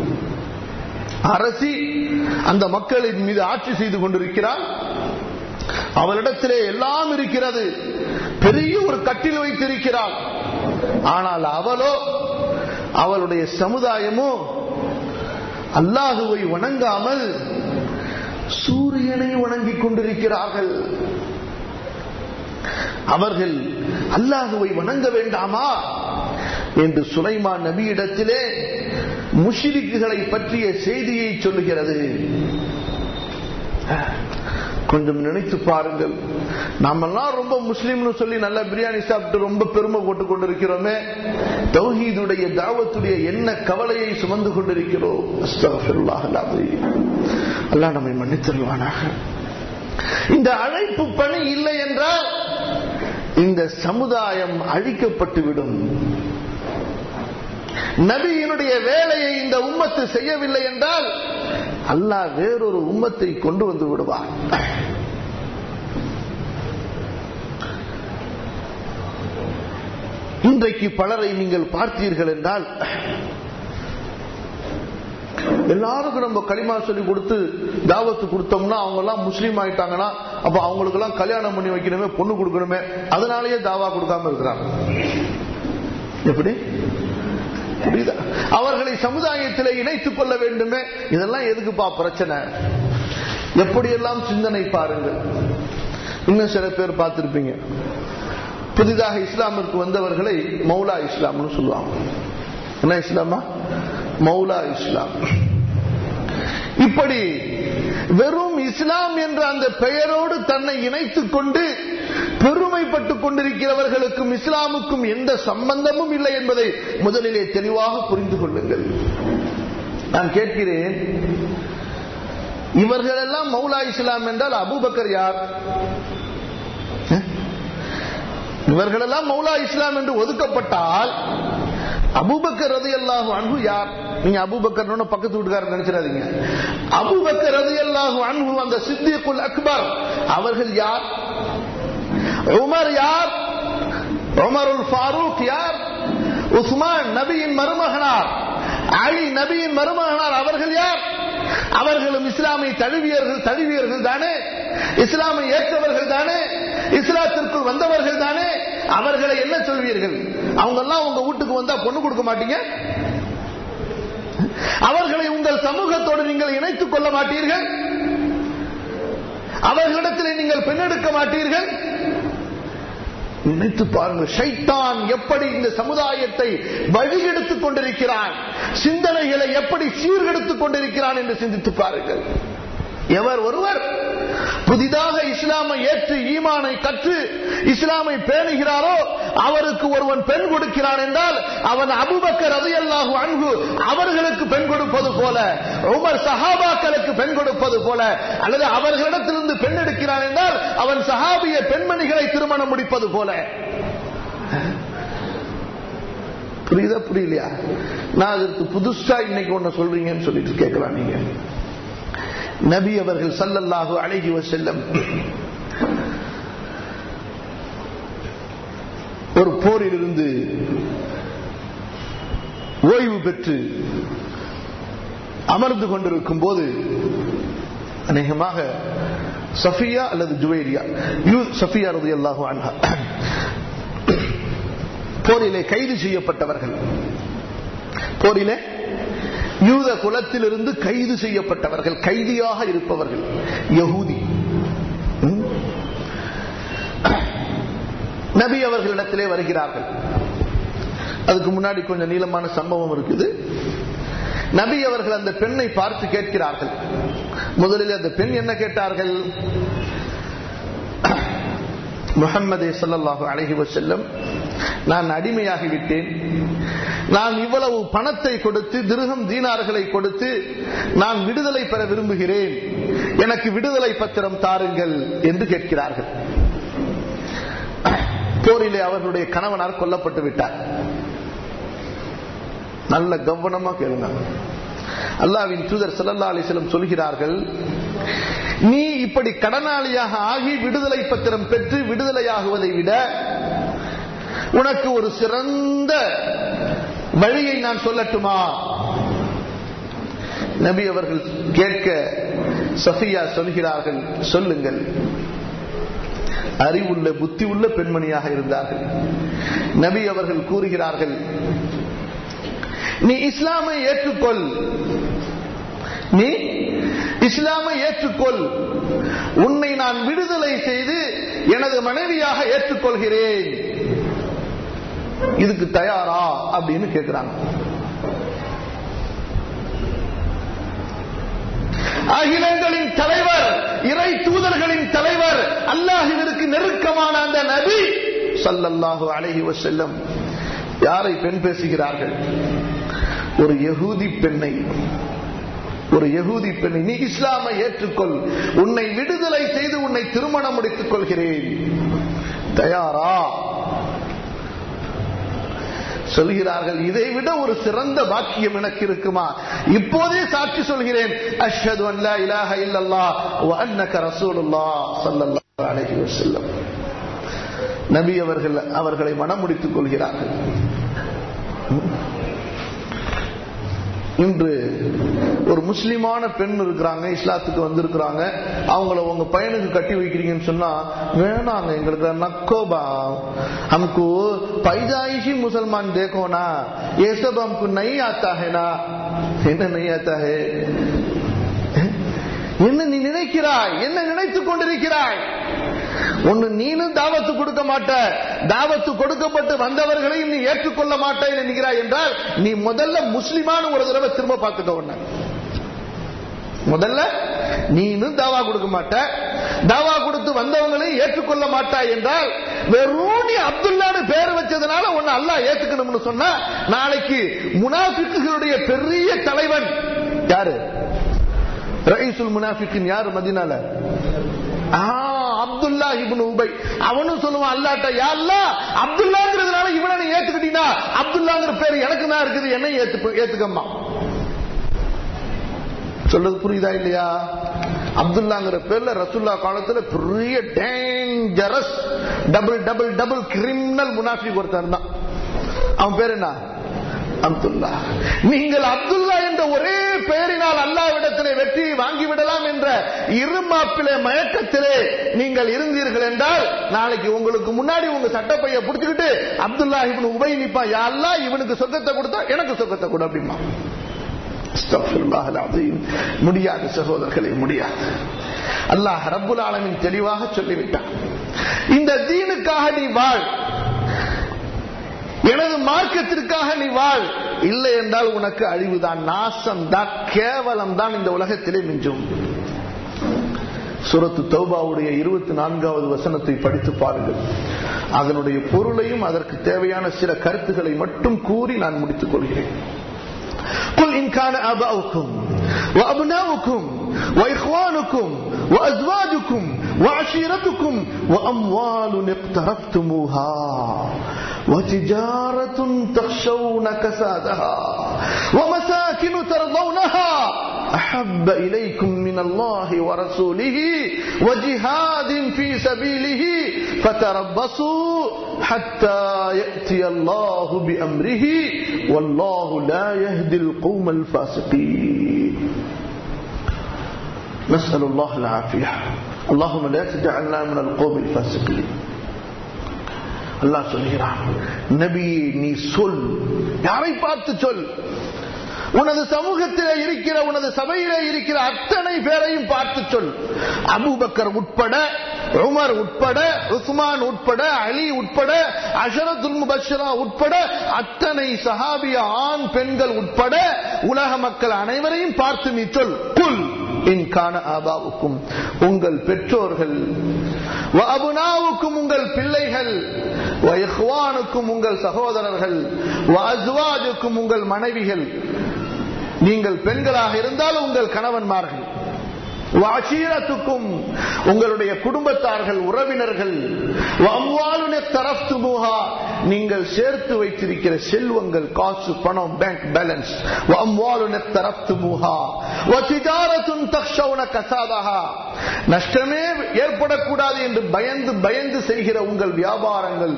அரசி அந்த மக்களின் மீது ஆட்சி செய்து கொண்டிருக்கிறார் அவளிடத்திலே எல்லாம் இருக்கிறது பெரிய ஒரு கட்டில் வைத்திருக்கிறாள் ஆனால் அவளோ அவளுடைய சமுதாயமோ அல்லாஹுவை வணங்காமல் சூரியனை வணங்கிக் கொண்டிருக்கிறார்கள் அவர்கள் அல்லாஹுவை வணங்க வேண்டாமா என்று சுலைமான் நபியிடத்திலே முஷிரிக்குகளை பற்றிய செய்தியை சொல்லுகிறது கொஞ்சம் நினைத்து பாருங்கள் நாமெல்லாம் ரொம்ப முஸ்லீம்னு சொல்லி நல்ல பிரியாணி சாப்பிட்டு ரொம்ப பெருமை போட்டு கொண்டிருக்கிறோமே தௌஹீதுடைய தாவத்துடைய என்ன கவலையை சுமந்து கொண்டிருக்கிறோம் அல்லாஹ் நம்மை மன்னித்தருவானாக இந்த அழைப்பு பணி இல்லை என்றால் இந்த சமுதாயம் அழிக்கப்பட்டுவிடும் நபியினுடைய வேலையை இந்த உம்மத்து செய்யவில்லை என்றால் அல்லாஹ் வேறொரு உம்மத்தை கொண்டு வந்து விடுவார் இன்றைக்கு பலரை நீங்கள் பார்த்தீர்கள் என்றால் எல்லாருக்கும் நம்ம களிமா சொல்லி கொடுத்து தாவத்து கொடுத்தோம்னா அவங்க எல்லாம் முஸ்லீம் ஆயிட்டாங்கன்னா அப்ப அவங்களுக்கு எல்லாம் கல்யாணம் பண்ணி வைக்கணுமே பொண்ணு கொடுக்கணுமே அதனாலேயே தாவா கொடுக்காம இருக்கிறாங்க எப்படி புரியுதா அவர்களை சமுதாயத்தில் இணைத்துக் கொள்ள வேண்டுமே இதெல்லாம் எதுக்குப்பா பிரச்சனை எப்படியெல்லாம் சிந்தனை பாருங்கள் இன்னும் சில பேர் பார்த்திருப்பீங்க புதிதாக இஸ்லாமிற்கு வந்தவர்களை மௌலா இஸ்லாம்னு சொல்லுவாங்க என்ன இஸ்லாமா மௌலா இஸ்லாம் இப்படி வெறும் இஸ்லாம் என்ற அந்த பெயரோடு தன்னை இணைத்துக் கொண்டு பெருமைப்பட்டுக் கொண்டிருக்கிறவர்களுக்கும் இஸ்லாமுக்கும் எந்த சம்பந்தமும் இல்லை என்பதை முதலிலே தெளிவாக புரிந்து கொள்ளுங்கள் நான் கேட்கிறேன் இவர்கள் எல்லாம் மௌலா இஸ்லாம் என்றால் அபூபக்கர் யார் இவர்களெல்லாம் மௌலா இஸ்லாம் என்று ஒதுக்கப்பட்டால் அபூபக்கர் ரதி அல்லாஹு அன்பு யார் நீங்க அபூபக்கர் பக்கத்து வீட்டுக்காரர் நினைச்சிடாதீங்க அபூபக்கர் ரதி அல்லாஹு அன்பு அந்த சித்திகுல் அக்பர் அவர்கள் யார் உமர் யார் உமருல் ஃபாரூக் யார் உஸ்மான் நபியின் மருமகனார் அலி நபியின் மருமகனார் அவர்கள் யார் அவர்களும் இஸ்லாமை தழுவியர்கள் தழுவியர்கள் தானே இஸ்லாமை ஏற்றவர்கள் தானே இஸ்லாத்திற்குள் வந்தவர்கள் தானே அவர்களை என்ன சொல்வீர்கள் அவங்க எல்லாம் உங்க வீட்டுக்கு வந்தா பொண்ணு கொடுக்க மாட்டீங்க அவர்களை உங்கள் சமூகத்தோடு நீங்கள் இணைத்துக் கொள்ள மாட்டீர்கள் அவர்களிடத்தில் நீங்கள் பெண்ணெடுக்க மாட்டீர்கள் நினைத்து பாருங்கள் ஷைத்தான் எப்படி இந்த சமுதாயத்தை வழிகெடுத்துக் கொண்டிருக்கிறான் சிந்தனைகளை எப்படி சீர்கெடுத்துக் கொண்டிருக்கிறான் என்று சிந்தித்து பாருங்கள் எவர் ஒருவர் புதிதாக இஸ்லாமை ஏற்று ஈமானை கற்று இஸ்லாமை பேணுகிறாரோ அவருக்கு ஒருவன் பெண் கொடுக்கிறான் என்றால் அவன் அபுபக்கர் அதையல்லாஹு அன்பு அவர்களுக்கு பெண் கொடுப்பது போல உமர் சஹாபாக்களுக்கு பெண் கொடுப்பது போல அல்லது அவர்களிடத்திலிருந்து பெண் எடுக்கிறான் என்றால் அவன் சஹாபிய பெண்மணிகளை திருமணம் முடிப்பது போல புரியுதா புரியலையா நான் அதற்கு புதுசா இன்னைக்கு ஒண்ணு சொல்றீங்கன்னு சொல்லிட்டு கேட்கலாம் நீங்க நபி அவர்கள் சல்லல்லாஹு அழகி செல்லம் ஒரு போரில் இருந்து ஓய்வு பெற்று அமர்ந்து கொண்டிருக்கும் போது அநேகமாக சஃபியா அல்லது ஜுவேரியா யூ சஃபியா ரதி அல்லாஹு அன்ஹா போரிலே கைது செய்யப்பட்டவர்கள் போரிலே யூத குலத்திலிருந்து கைது செய்யப்பட்டவர்கள் கைதியாக இருப்பவர்கள் யகூதி ம்? நபி அவர்களிடத்திலே வருகிறார்கள் அதுக்கு முன்னாடி கொஞ்சம் நீளமான சம்பவம் இருக்குது நபி அவர்கள் அந்த பெண்ணை பார்த்து கேட்கிறார்கள் முதலில் அந்த பெண் என்ன கேட்டார்கள் முகம்மதே சல்லல்லாஹு அலைஹி வஸல்லம் நான் அடிமையாகிவிட்டேன் நான் இவ்வளவு பணத்தை கொடுத்து திருகம் தீனார்களை கொடுத்து நான் விடுதலை பெற விரும்புகிறேன் எனக்கு விடுதலை பத்திரம் தாருங்கள் என்று கேட்கிறார்கள் போரிலே அவர்களுடைய கணவனார் கொல்லப்பட்டு விட்டார் நல்ல கவனமா கேளுங்க அல்லாவின் தூதர் சல்லா அலிஸ்லம் சொல்கிறார்கள் நீ இப்படி கடனாளியாக ஆகி விடுதலை பத்திரம் பெற்று விடுதலையாகுவதை விட உனக்கு ஒரு சிறந்த வழியை நான் சொல்லட்டுமா நபி அவர்கள் கேட்க சஃபியா சொல்கிறார்கள் சொல்லுங்கள் அறிவுள்ள புத்தி உள்ள பெண்மணியாக இருந்தார்கள் நபி அவர்கள் கூறுகிறார்கள் நீ இஸ்லாமை ஏற்றுக்கொள் நீ இஸ்லாமை ஏற்றுக்கொள் உன்னை நான் விடுதலை செய்து எனது மனைவியாக ஏற்றுக்கொள்கிறேன் இதுக்கு தயாரா அப்படின்னு கேட்கிறாங்க அகிலங்களின் தலைவர் இறை தூதர்களின் தலைவர் அல்லாஹுவிற்கு நெருக்கமான அந்த நபி சல்லல்லாஹு அலைஹி வஸல்லம் யாரை பெண் பேசுகிறார்கள் ஒரு யகூதி பெண்ணை ஒரு யகூதி பெண்ணை நீ இஸ்லாமை ஏற்றுக்கொள் உன்னை விடுதலை செய்து உன்னை திருமணம் முடித்துக் கொள்கிறேன் தயாரா சொல்கிறார்கள் இதை விட ஒரு சிறந்த பாக்கியம் எனக்கு இருக்குமா இப்போதே சாட்சி சொல்கிறேன் அஷ்ஹது அல்லா இலாஹ இல்லல்லாஹ் வ அன்னக ரசூலுல்லாஹ் ஸல்லல்லாஹு அலைஹி வஸல்லம் நபி அவர்கள் அவர்களை மனம் முடித்துக் கொள்கிறார்கள் இன்று ஒரு முஸ்லிமான பெண் இருக்கிறாங்க இஸ்லாத்துக்கு வந்திருக்கிறாங்க அவங்கள உங்க பையனுக்கு கட்டி வைக்கிறீங்கன்னு சொன்னா வேணாங்க எங்களுக்கு நக்கோபா हमको पैदाइशी मुसलमान देखो ना ये सब हमको नहीं आता है ना என்ன नहीं आता है என்ன நீ நினைக்கிறாய் என்ன நினைத்துக் கொண்டிருக்கிறாய் ஒன்னு நீனும் தாவத்து கொடுக்க மாட்ட தாவத்து கொடுக்கப்பட்டு வந்தவர்களையும் நீ ஏற்றுக்கொள்ள மாட்டேன் நினைக்கிறாய் என்றால் நீ முதல்ல முஸ்லிமான ஒரு தடவை திரும்ப பார்த்துக்க ஒண்ணு முதல்ல நீனும் தாவா கொடுக்க மாட்ட தாவா கொடுத்து வந்தவங்களையும் ஏற்றுக்கொள்ள மாட்டாய் என்றால் வெறும் நீ அப்துல்லான்னு பேர் வச்சதுனால உன்னை அல்லாஹ் ஏத்துக்கணும்னு சொன்னா நாளைக்கு முனாஃபிக்குகளுடைய பெரிய தலைவன் யாரு ரئيسுல் முனாஃபிக்கின் யாரு மதினால அப்துல்லா இப்னு உபை அவனும் சொல்லுவான் அல்லாட்ட யா அல்லாஹ் அப்துல்லாங்கிறதுனால இவனை நீ ஏத்துக்கிட்டீங்கன்னா அப்துல்லாங்கிற பேர் எனக்கு தான் இருக்குது என்னை ஏத்து ஏத்துக்கம்மா சொல்றது புரியுதா இல்லையா அப்துல்லாங்கிற பேர்ல ரசுல்லா காலத்துல பெரிய dangerous double double double criminal முனாஃபிக் ஒருத்தர் தான் அவன் பேர் என்ன அப்துல்லா நீங்கள் அப்துல்லா என்ற ஒரே பெயரினால் அல்லாவிடத்திலே வெற்றியை வாங்கிவிடலாம் என்ற இருமாப்பிலே மயக்கத்திலே நீங்கள் இருந்தீர்கள் என்றால் நாளைக்கு உங்களுக்கு முன்னாடி உங்க சட்டப்பைய புடிச்சுக்கிட்டு அப்துல்லா இவனு உபை நிப்பா யாழ்லா இவனுக்கு சொர்க்கத்தை கொடுத்தா எனக்கு சொர்க்கத்தை கொடு அப்படிமா முடியாது சகோதரர்களே முடியாது அல்லாஹ் ரப்புல் ஆலமின் தெளிவாக சொல்லிவிட்டான் இந்த தீனுக்காக நீ வாழ் எனது மார்க்கத்திற்காக நீ வாழ் இல்லை என்றால் உனக்கு அழிவுதான் நாசம் தான் கேவலம் தான் இந்த உலகத்திலே மிஞ்சும் சுரத்து தௌபாவுடைய இருபத்தி நான்காவது வசனத்தை படித்து பாருங்கள் அதனுடைய பொருளையும் அதற்கு தேவையான சில கருத்துக்களை மட்டும் கூறி நான் முடித்துக் கொள்கிறேன் قل إن كان آباؤكم وأبناؤكم وإخوانكم وأزواجكم وعشيرتكم وأموال اقترفتموها وتجارة تخشون كسادها ومساكن ترضونها أحب إليكم من الله ورسوله وجهاد في سبيله فتربصوا حتى يأتي الله بأمره والله لا يهدي القوم الفاسقين نسأل الله العافية اللهم لا تجعلنا من القوم الفاسقين அல்லாஹ் சொல்கிறான் நபியே நீ சொல் யாரை பார்த்து சொல் உனது சமூகத்திலே இருக்கிற உனது சபையிலே இருக்கிற அத்தனை பேரையும் பார்த்து சொல் அபூபக்கர் உட்பட உமர் உட்பட உஸ்மான் உட்பட அலி உட்பட அஷரத்துல் முபஷரா உட்பட அத்தனை சஹாபிய ஆண் பெண்கள் உட்பட உலக மக்கள் அனைவரையும் பார்த்து நீ சொல் குல் இன்கான ஆபாவுக்கும் உங்கள் பெற்றோர்கள் அபுனாவுக்கும் உங்கள் பிள்ளைகள் இஹ்வானுக்கும் உங்கள் சகோதரர்கள் அஸ்வாஜுக்கும் உங்கள் மனைவிகள் நீங்கள் பெண்களாக இருந்தால் உங்கள் கணவன்மார்கள் வாஷீரத்துக்கும் உங்களுடைய குடும்பத்தார்கள் உறவினர்கள் தரப்துமுகா நீங்கள் சேர்த்து வைத்திருக்கிற செல்வங்கள் காசு பணம் பேங்க் பேலன்ஸ் நஷ்டமே ஏற்படக்கூடாது என்று பயந்து பயந்து செய்கிற உங்கள் வியாபாரங்கள்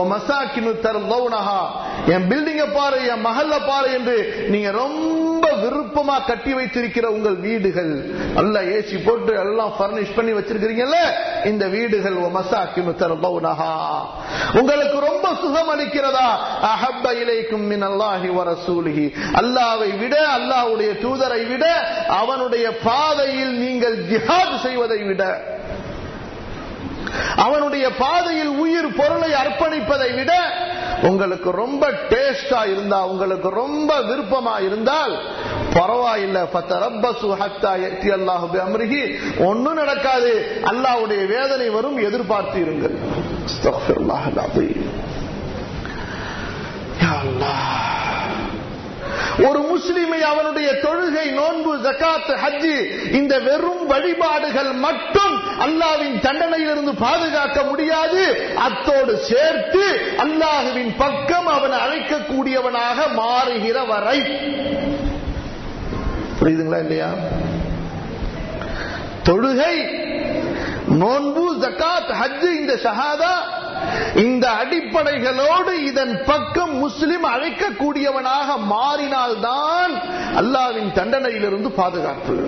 என் பில்டிங்க பாரு என் மகல்ல பாரு என்று நீங்க ரொம்ப விருப்பமா கட்டி வைத்திருக்கிற உங்கள் வீடுகள் அல்ல ஏசி போட்டு எல்லாம் பர்னிஷ் பண்ணி வச்சிருக்கிறீங்கல்ல இந்த வீடுகள் உங்களுக்கு ரொம்ப சுகம் அளிக்கிறதா அஹப்ப இலைக்கும் மின் அல்லாஹி வரசூலிஹி அல்லாவை விட அல்லாஹ்வுடைய தூதரை விட அவனுடைய பாதையில் நீங்கள் ஜிஹாத் செய்வதை விட அவனுடைய பாதையில் உயிர் பொருளை அர்ப்பணிப்பதை விட உங்களுக்கு ரொம்ப டேஸ்டா இருந்தா உங்களுக்கு ரொம்ப விருப்பமா இருந்தால் பரவாயில்ல அமிர்கி ஒன்னும் நடக்காது அல்லாவுடைய வேதனை வரும் எதிர்பார்த்து இருங்கள் ஒரு முஸ்லிமை அவனுடைய தொழுகை நோன்பு ஜக்காத் ஹஜ்ஜி இந்த வெறும் வழிபாடுகள் மட்டும் அல்லாவின் தண்டனையிலிருந்து பாதுகாக்க முடியாது அத்தோடு சேர்த்து அல்லாஹுவின் பக்கம் அவன் அழைக்கக்கூடியவனாக மாறுகிற வரை புரியுதுங்களா இல்லையா தொழுகை நோன்பு ஜக்காத் ஹஜ்ஜு இந்த ஷஹாதா இந்த அடிப்படைகளோடு இதன் பக்கம் முஸ்லிம் அழைக்கக்கூடியவனாக மாறினால்தான் அல்லாவின் தண்டனையிலிருந்து பாதுகாப்பு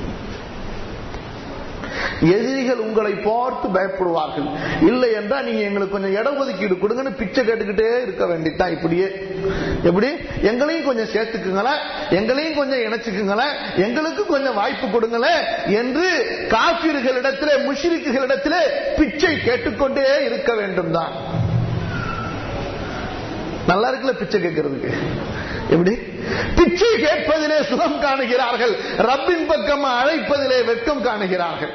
எதிரிகள் உங்களை பார்த்து பயப்படுவார்கள் இல்லை என்றால் நீங்க எங்களுக்கு கொஞ்சம் இட ஒதுக்கீடு கொடுங்கன்னு பிச்சை கேட்டுக்கிட்டே இருக்க வேண்டியதான் இப்படியே எப்படி எங்களையும் கொஞ்சம் சேர்த்துக்குங்களேன் எங்களையும் கொஞ்சம் இணைச்சுக்குங்களேன் எங்களுக்கு கொஞ்சம் வாய்ப்பு கொடுங்களேன் என்று காப்பீர்களிடத்திலே முஷ்ரிக்குகளிடத்திலே பிச்சை கேட்டுக்கொண்டே இருக்க வேண்டும் தான் நல்லா இருக்குல்ல பிச்சை கேட்கறதுக்கு எப்படி பிச்சை கேட்பதிலே சுகம் காணுகிறார்கள் ரப்பின் பக்கம் அழைப்பதிலே வெட்கம் காணுகிறார்கள்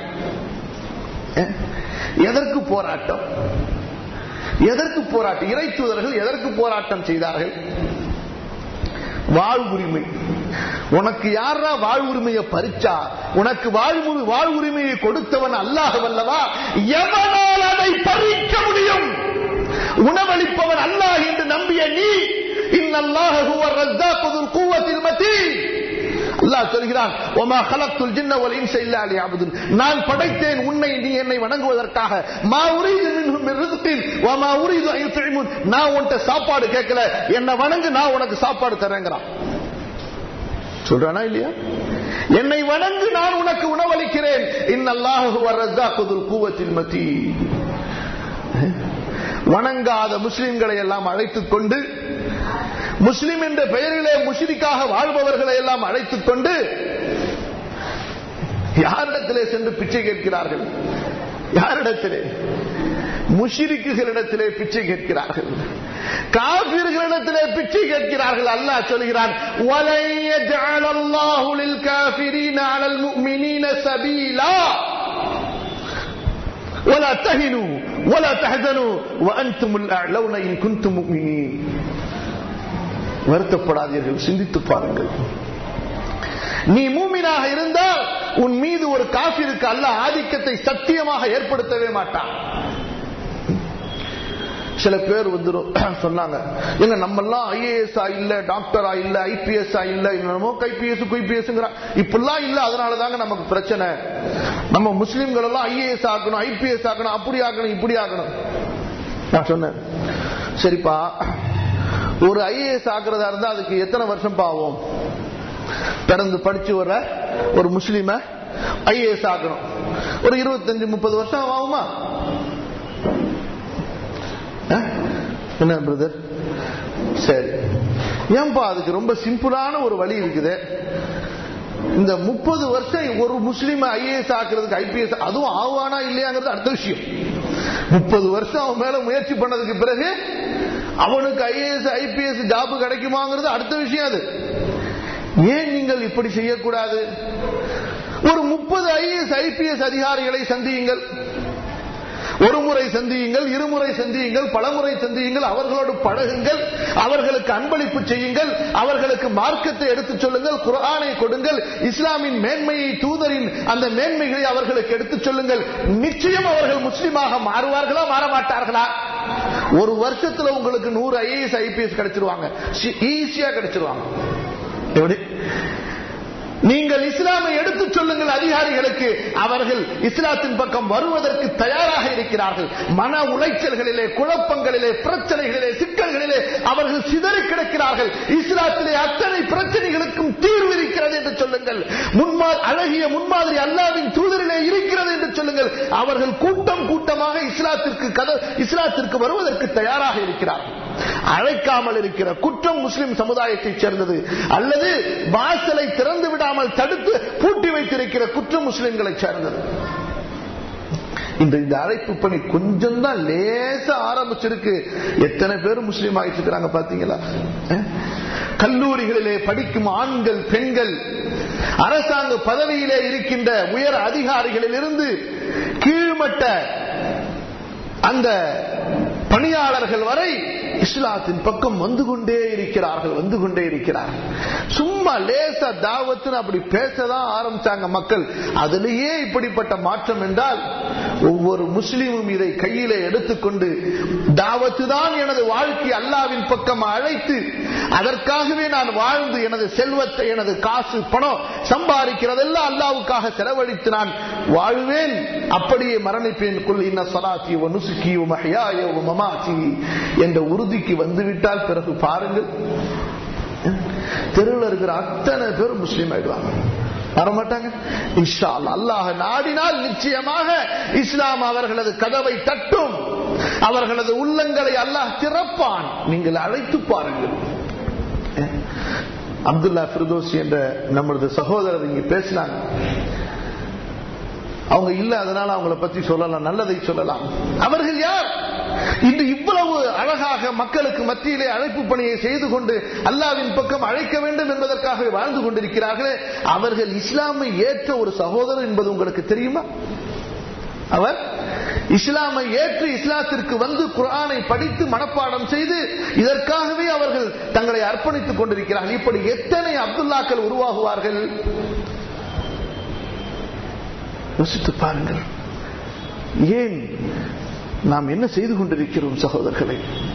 எதற்கு போராட்டம் எதற்கு போராட்டம் இறை தூதர்கள் எதற்கு போராட்டம் செய்தார்கள் வாழ்வுரிமை உனக்கு யாரா வாழ்வுரிமையை பறிச்சா உனக்கு வாழ்வுரி வாழ்வுரிமையை கொடுத்தவன் அல்லாஹ் வல்லவா எவனால் அதை பறிக்க முடியும் உணவளிப்பவன் அல்லாஹ் என்று நம்பிய நீ இன்னல்லாஹ ஹுவ ரஸ்ஸாகுல் குவத்தில் மதீன் அல்லாஹ் சொல்கிறான் ஒமா கலத்துல் ஜின்ன வல் இன்ச இல்லா லியஅபுதுன் நான் படைத்தேன் உன்னை நீ என்னை வணங்குவதற்காக மா உரீது மின்ஹும் மின் ரிஸ்கின் வ மா உரீது அன் யுத்இமுன் நான் உன்கிட்ட சாப்பாடு கேட்கல என்ன வணங்கு நான் உனக்கு சாப்பாடு தரேங்கறான் சொல்றானா இல்லையா என்னை வணங்கு நான் உனக்கு உணவளிக்கிறேன் இன்னல்லாஹு ஹுவ ரஸ்ஸாகுல் குவத்தில் மதீன் வணங்காத முஸ்லிம்களை எல்லாம் அழைத்துக் கொண்டு முஸ்லிம் என்ற பெயரிலே முஷிரிக்காக வாழ்பவர்களை எல்லாம் அழைத்துக் கொண்டு யாரிடத்திலே சென்று பிச்சை கேட்கிறார்கள் யாரிடத்திலே முஷிரிக்குகளிடத்திலே பிச்சை கேட்கிறார்கள் காபிர்களிடத்திலே பிச்சை கேட்கிறார்கள் அல்லாஹ் சொல்கிறான் ولا تهنوا ولا تحزنوا وانتم الاعلون ان كنتم مؤمنين வருத்தப்படாதீர்கள் சிந்தித்து பாருங்கள் நீ மூமினா மூமினாக இருந்தால் உன் மீது ஒரு காஃபிருக்கு அல்ல ஆதிக்கத்தை சத்தியமாக ஏற்படுத்தவே மாட்டான் சில பேர் வந்துடும் சொன்னாங்க எங்க நம்ம எல்லாம் ஐஏஎஸ் இல்ல டாக்டரா இல்ல ஐபிஎஸ் இல்ல என்னமோ கைபிஎஸ் குய்பிஎஸ் இப்பெல்லாம் இல்ல அதனால தாங்க நமக்கு பிரச்சனை நம்ம முஸ்லிம்கள் எல்லாம் ஐஏஎஸ் ஆகணும் ஐபிஎஸ் ஆகணும் அப்படி ஆகணும் இப்படி ஆகணும் நான் சொன்னேன் சரிப்பா ஒரு ஐஏஎஸ் ஆக்குறதா இருந்தா அதுக்கு எத்தனை வருஷம் பாவோம் பிறந்து படிச்சு வர ஒரு முஸ்லீம ஐஏஎஸ் ஆகணும் ஒரு இருபத்தஞ்சு முப்பது வருஷம் ஆகுமா என்ன பிரதர் சரி ஏன்பா அதுக்கு ரொம்ப சிம்பிளான ஒரு வழி இருக்குது இந்த முப்பது வருஷம் ஒரு முஸ்லீம் ஐஏஎஸ் ஆக்குறதுக்கு ஐபிஎஸ் அதுவும் ஆவானா இல்லையாங்கிறது அடுத்த விஷயம் முப்பது வருஷம் அவன் மேல முயற்சி பண்ணதுக்கு பிறகு அவனுக்கு ஐஏஎஸ் ஐபிஎஸ் ஜாப் கிடைக்குமாங்கிறது அடுத்த விஷயம் அது ஏன் நீங்கள் இப்படி செய்யக்கூடாது ஒரு முப்பது ஐஏஎஸ் ஐபிஎஸ் அதிகாரிகளை சந்தியுங்கள் ஒரு முறை சந்தியுங்கள் இருமுறை சந்தியுங்கள் பலமுறை சந்தியுங்கள் அவர்களோடு பழகுங்கள் அவர்களுக்கு அன்பளிப்பு செய்யுங்கள் அவர்களுக்கு மார்க்கத்தை எடுத்துச் சொல்லுங்கள் குரானை கொடுங்கள் இஸ்லாமின் மேன்மையை தூதரின் அந்த மேன்மைகளை அவர்களுக்கு எடுத்துச் சொல்லுங்கள் நிச்சயம் அவர்கள் முஸ்லீமாக மாறுவார்களா மாற மாட்டார்களா ஒரு வருஷத்துல உங்களுக்கு நூறு ஐஏஎஸ் ஐபிஎஸ் கிடைச்சிருவாங்க ஈஸியா கிடைச்சிருவாங்க எப்படி நீங்கள் இஸ்லாமை எடுத்துச் சொல்லுங்கள் அதிகாரிகளுக்கு அவர்கள் இஸ்லாத்தின் பக்கம் வருவதற்கு தயாராக இருக்கிறார்கள் மன உளைச்சல்களிலே குழப்பங்களிலே பிரச்சனைகளிலே சிக்கல்களிலே அவர்கள் சிதறி கிடக்கிறார்கள் இஸ்லாத்திலே அத்தனை பிரச்சனைகளுக்கும் தீர்வு இருக்கிறது என்று சொல்லுங்கள் முன்மா அழகிய முன்மாதிரி அல்லாவின் தூதரிலே இருக்கிறது என்று சொல்லுங்கள் அவர்கள் கூட்டம் கூட்டமாக இஸ்லாத்திற்கு கத இஸ்லாத்திற்கு வருவதற்கு தயாராக இருக்கிறார்கள் அழைக்காமல் இருக்கிற குற்றம் முஸ்லிம் சமுதாயத்தைச் சேர்ந்தது அல்லது வாசலை திறந்து விடாமல் தடுத்து பூட்டி வைத்திருக்கிற குற்றம் முஸ்லிம்களை சேர்ந்தது இந்த இந்த அழைப்பு பணி கொஞ்சம் தான் லேசா ஆரம்பிச்சிருக்கு எத்தனை பேர் முஸ்லீம் ஆயிட்டு இருக்கிறாங்க பாத்தீங்களா கல்லூரிகளிலே படிக்கும் ஆண்கள் பெண்கள் அரசாங்க பதவியிலே இருக்கின்ற உயர் அதிகாரிகளில் இருந்து கீழ்மட்ட அந்த பணியாளர்கள் வரை இஸ்லாத்தின் பக்கம் வந்து கொண்டே இருக்கிறார்கள் வந்து கொண்டே இருக்கிறார்கள் சும்மா லேசா தாவத்துன்னு அப்படி பேசதான் ஆரம்பிச்சாங்க மக்கள் அதிலேயே இப்படிப்பட்ட மாற்றம் என்றால் ஒவ்வொரு முஸ்லீமும் இதை கையில எடுத்துக்கொண்டு தாவத்து தான் எனது வாழ்க்கை அல்லாவின் பக்கம் அழைத்து அதற்காகவே நான் வாழ்ந்து எனது செல்வத்தை எனது காசு பணம் சம்பாதிக்கிறதெல்லாம் அல்லாவுக்காக செலவழித்து நான் வாழ்வேன் அப்படியே மரணிப்பேன் குல் இன்ன சலாத்தி நுசுக்கி மஹியாய மமாத்தி என்ற உறுதிக்கு வந்துவிட்டால் பிறகு பாருங்கள் தெருவில் இருக்கிற அத்தனை பேர் முஸ்லீம் ஆயிடுவாங்க வரமாட்டாங்க இன்ஷா அல்லாஹ் நாடினால் நிச்சயமாக இஸ்லாம் அவர்களது கதவை தட்டும் அவர்களது உள்ளங்களை அல்லாஹ் திறப்பான் நீங்கள் அழைத்து பாருங்கள் அப்துல்லா பிரதோசி என்ற நம்மளது சகோதரர் இங்க பேசினாங்க அவங்க இல்ல அதனால அவங்கள பத்தி சொல்லலாம் நல்லதை சொல்லலாம் அவர்கள் யார் இன்று இவ்வளவு அழகாக மக்களுக்கு மத்தியிலே அழைப்பு பணியை செய்து கொண்டு அல்லாவின் பக்கம் அழைக்க வேண்டும் என்பதற்காக வாழ்ந்து கொண்டிருக்கிறார்களே அவர்கள் இஸ்லாமை ஏற்ற ஒரு சகோதரர் என்பது உங்களுக்கு தெரியுமா அவர் இஸ்லாமை ஏற்று இஸ்லாத்திற்கு வந்து குரானை படித்து மனப்பாடம் செய்து இதற்காகவே அவர்கள் தங்களை அர்ப்பணித்துக் கொண்டிருக்கிறார்கள் இப்படி எத்தனை அப்துல்லாக்கள் உருவாகுவார்கள் யோசித்து பாருங்கள் ஏன் நாம் என்ன செய்து கொண்டிருக்கிறோம் சகோதரர்களை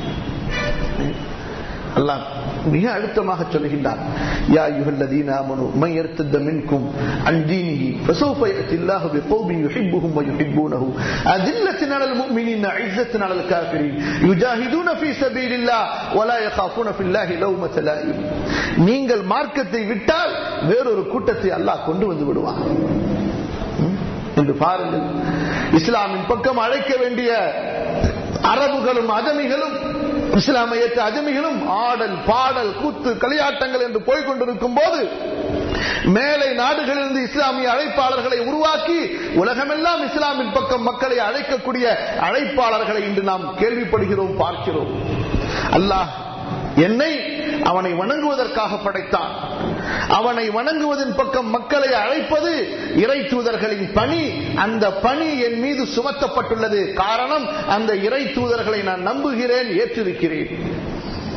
அல்லாஹ் மிக அழுத்தமாக சொல்கின்றார் யா யுஹல்லதீன ஆமனு மை யர்த்தத மின்கும் அன் தீனிஹி ஃபஸௌஃப யஅதி அல்லாஹு பிகௌமின் யுஹிப்புஹும் வ யுஹிப்பூனஹு அதில்லத்தின் அலல் முஃமினீன இஸ்ஸத்தின் அலல் காஃபிரீன் யுஜாஹிதூன ஃபீ ஸபீலில்லாஹ் வ லா யகாஃபூன ஃபில்லாஹி லௌமத லாயிம் நீங்கள் மார்க்கத்தை விட்டால் வேறொரு கூட்டத்தை அல்லாஹ் கொண்டு வந்து விடுவான் என்று பாருங்கள் இஸ்லாமின் பக்கம் அழைக்க வேண்டிய அரபுகளும் அதமிகளும் இஸ்லாமை ஏற்ற அஜமிகளும் ஆடல் பாடல் கூத்து களியாட்டங்கள் என்று போய்கொண்டிருக்கும் போது மேலை நாடுகளிலிருந்து இஸ்லாமிய அழைப்பாளர்களை உருவாக்கி உலகமெல்லாம் இஸ்லாமின் பக்கம் மக்களை அழைக்கக்கூடிய அழைப்பாளர்களை இன்று நாம் கேள்விப்படுகிறோம் பார்க்கிறோம் அல்லாஹ் என்னை அவனை வணங்குவதற்காக படைத்தான் அவனை வணங்குவதன் பக்கம் மக்களை அழைப்பது இறை தூதர்களின் பணி அந்த பணி என் மீது சுமத்தப்பட்டுள்ளது காரணம் அந்த இறை தூதர்களை நான் நம்புகிறேன் ஏற்றிருக்கிறேன்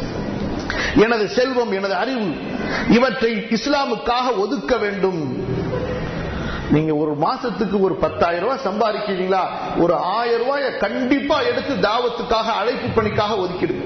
எனது செல்வம் எனது அறிவு இவற்றை இஸ்லாமுக்காக ஒதுக்க வேண்டும் நீங்க ஒரு மாசத்துக்கு ஒரு பத்தாயிரம் ரூபாய் சம்பாதிக்கிறீங்களா ஒரு ஆயிரம் ரூபாய கண்டிப்பா எடுத்து தாவத்துக்காக அழைப்பு பணிக்காக ஒதுக்கிடுங்க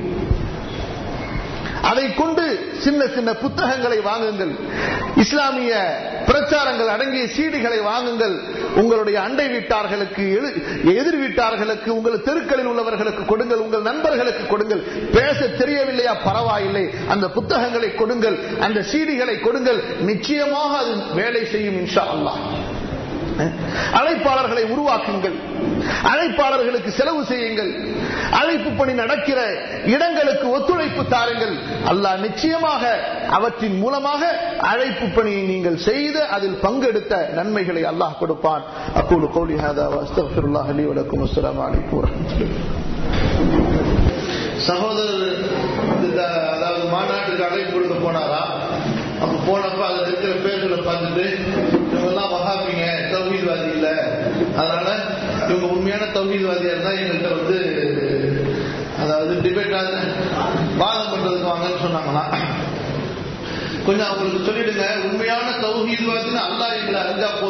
அதை கொண்டு சின்ன சின்ன புத்தகங்களை வாங்குங்கள் இஸ்லாமிய பிரச்சாரங்கள் அடங்கிய சீடிகளை வாங்குங்கள் உங்களுடைய அண்டை வீட்டார்களுக்கு எதிர்- எதிர் வீட்டார்களுக்கு உங்கள் தெருக்களில் உள்ளவர்களுக்கு கொடுங்கள் உங்கள் நண்பர்களுக்கு கொடுங்கள் பேச தெரியவில்லையா பரவாயில்லை அந்த புத்தகங்களை கொடுங்கள் அந்த சீடிகளை கொடுங்கள் நிச்சயமாக அது வேலை செய்யும் இன்ஷா அல்லாஹ் அழைப்பாளர்களை உருவாக்குங்கள் அழைப்பாளர்களுக்கு செலவு செய்யுங்கள் அழைப்பு பணி நடக்கிற இடங்களுக்கு ஒத்துழைப்பு தாருங்கள் அல்லாஹ் நிச்சயமாக அவற்றின் மூலமாக அழைப்பு பணியை நீங்கள் செய்து அதில் பங்கெடுத்த நன்மைகளை அல்லாஹ் கொடுப்பான் அப்போது கோலி ஹாதா அஸ்தக்ஃபிருல்லாஹ் லி வ லக்கும் அஸ்ஸலாமு அலைக்கும் வரஹ்மத்துல்லாஹி சகோதரர் இந்த அதாவது மாநாட்டுக்கு அழைப்பு கொடுக்க போனாரா அப்ப போனப்ப அதுல இருக்கிற பேர்களை பார்த்துட்டு இவங்கெல்லாம் வகாபிங்க தௌஹீத்வாதி இல்ல அதனால இவங்க உண்மையான தௌஹீத்வாதியா இருந்தா எங்கள்கிட்ட வந்து அதாவது டிபேட் வாதம் பண்றதுக்கு வாங்கன்னு சொன்னாங்களாம் கொஞ்சம் அவங்களுக்கு சொல்லிடுங்க உண்மையான தௌஹீத்வாதின்னு அல்லாஹ் எங்களை அறிஞ்சா போதும்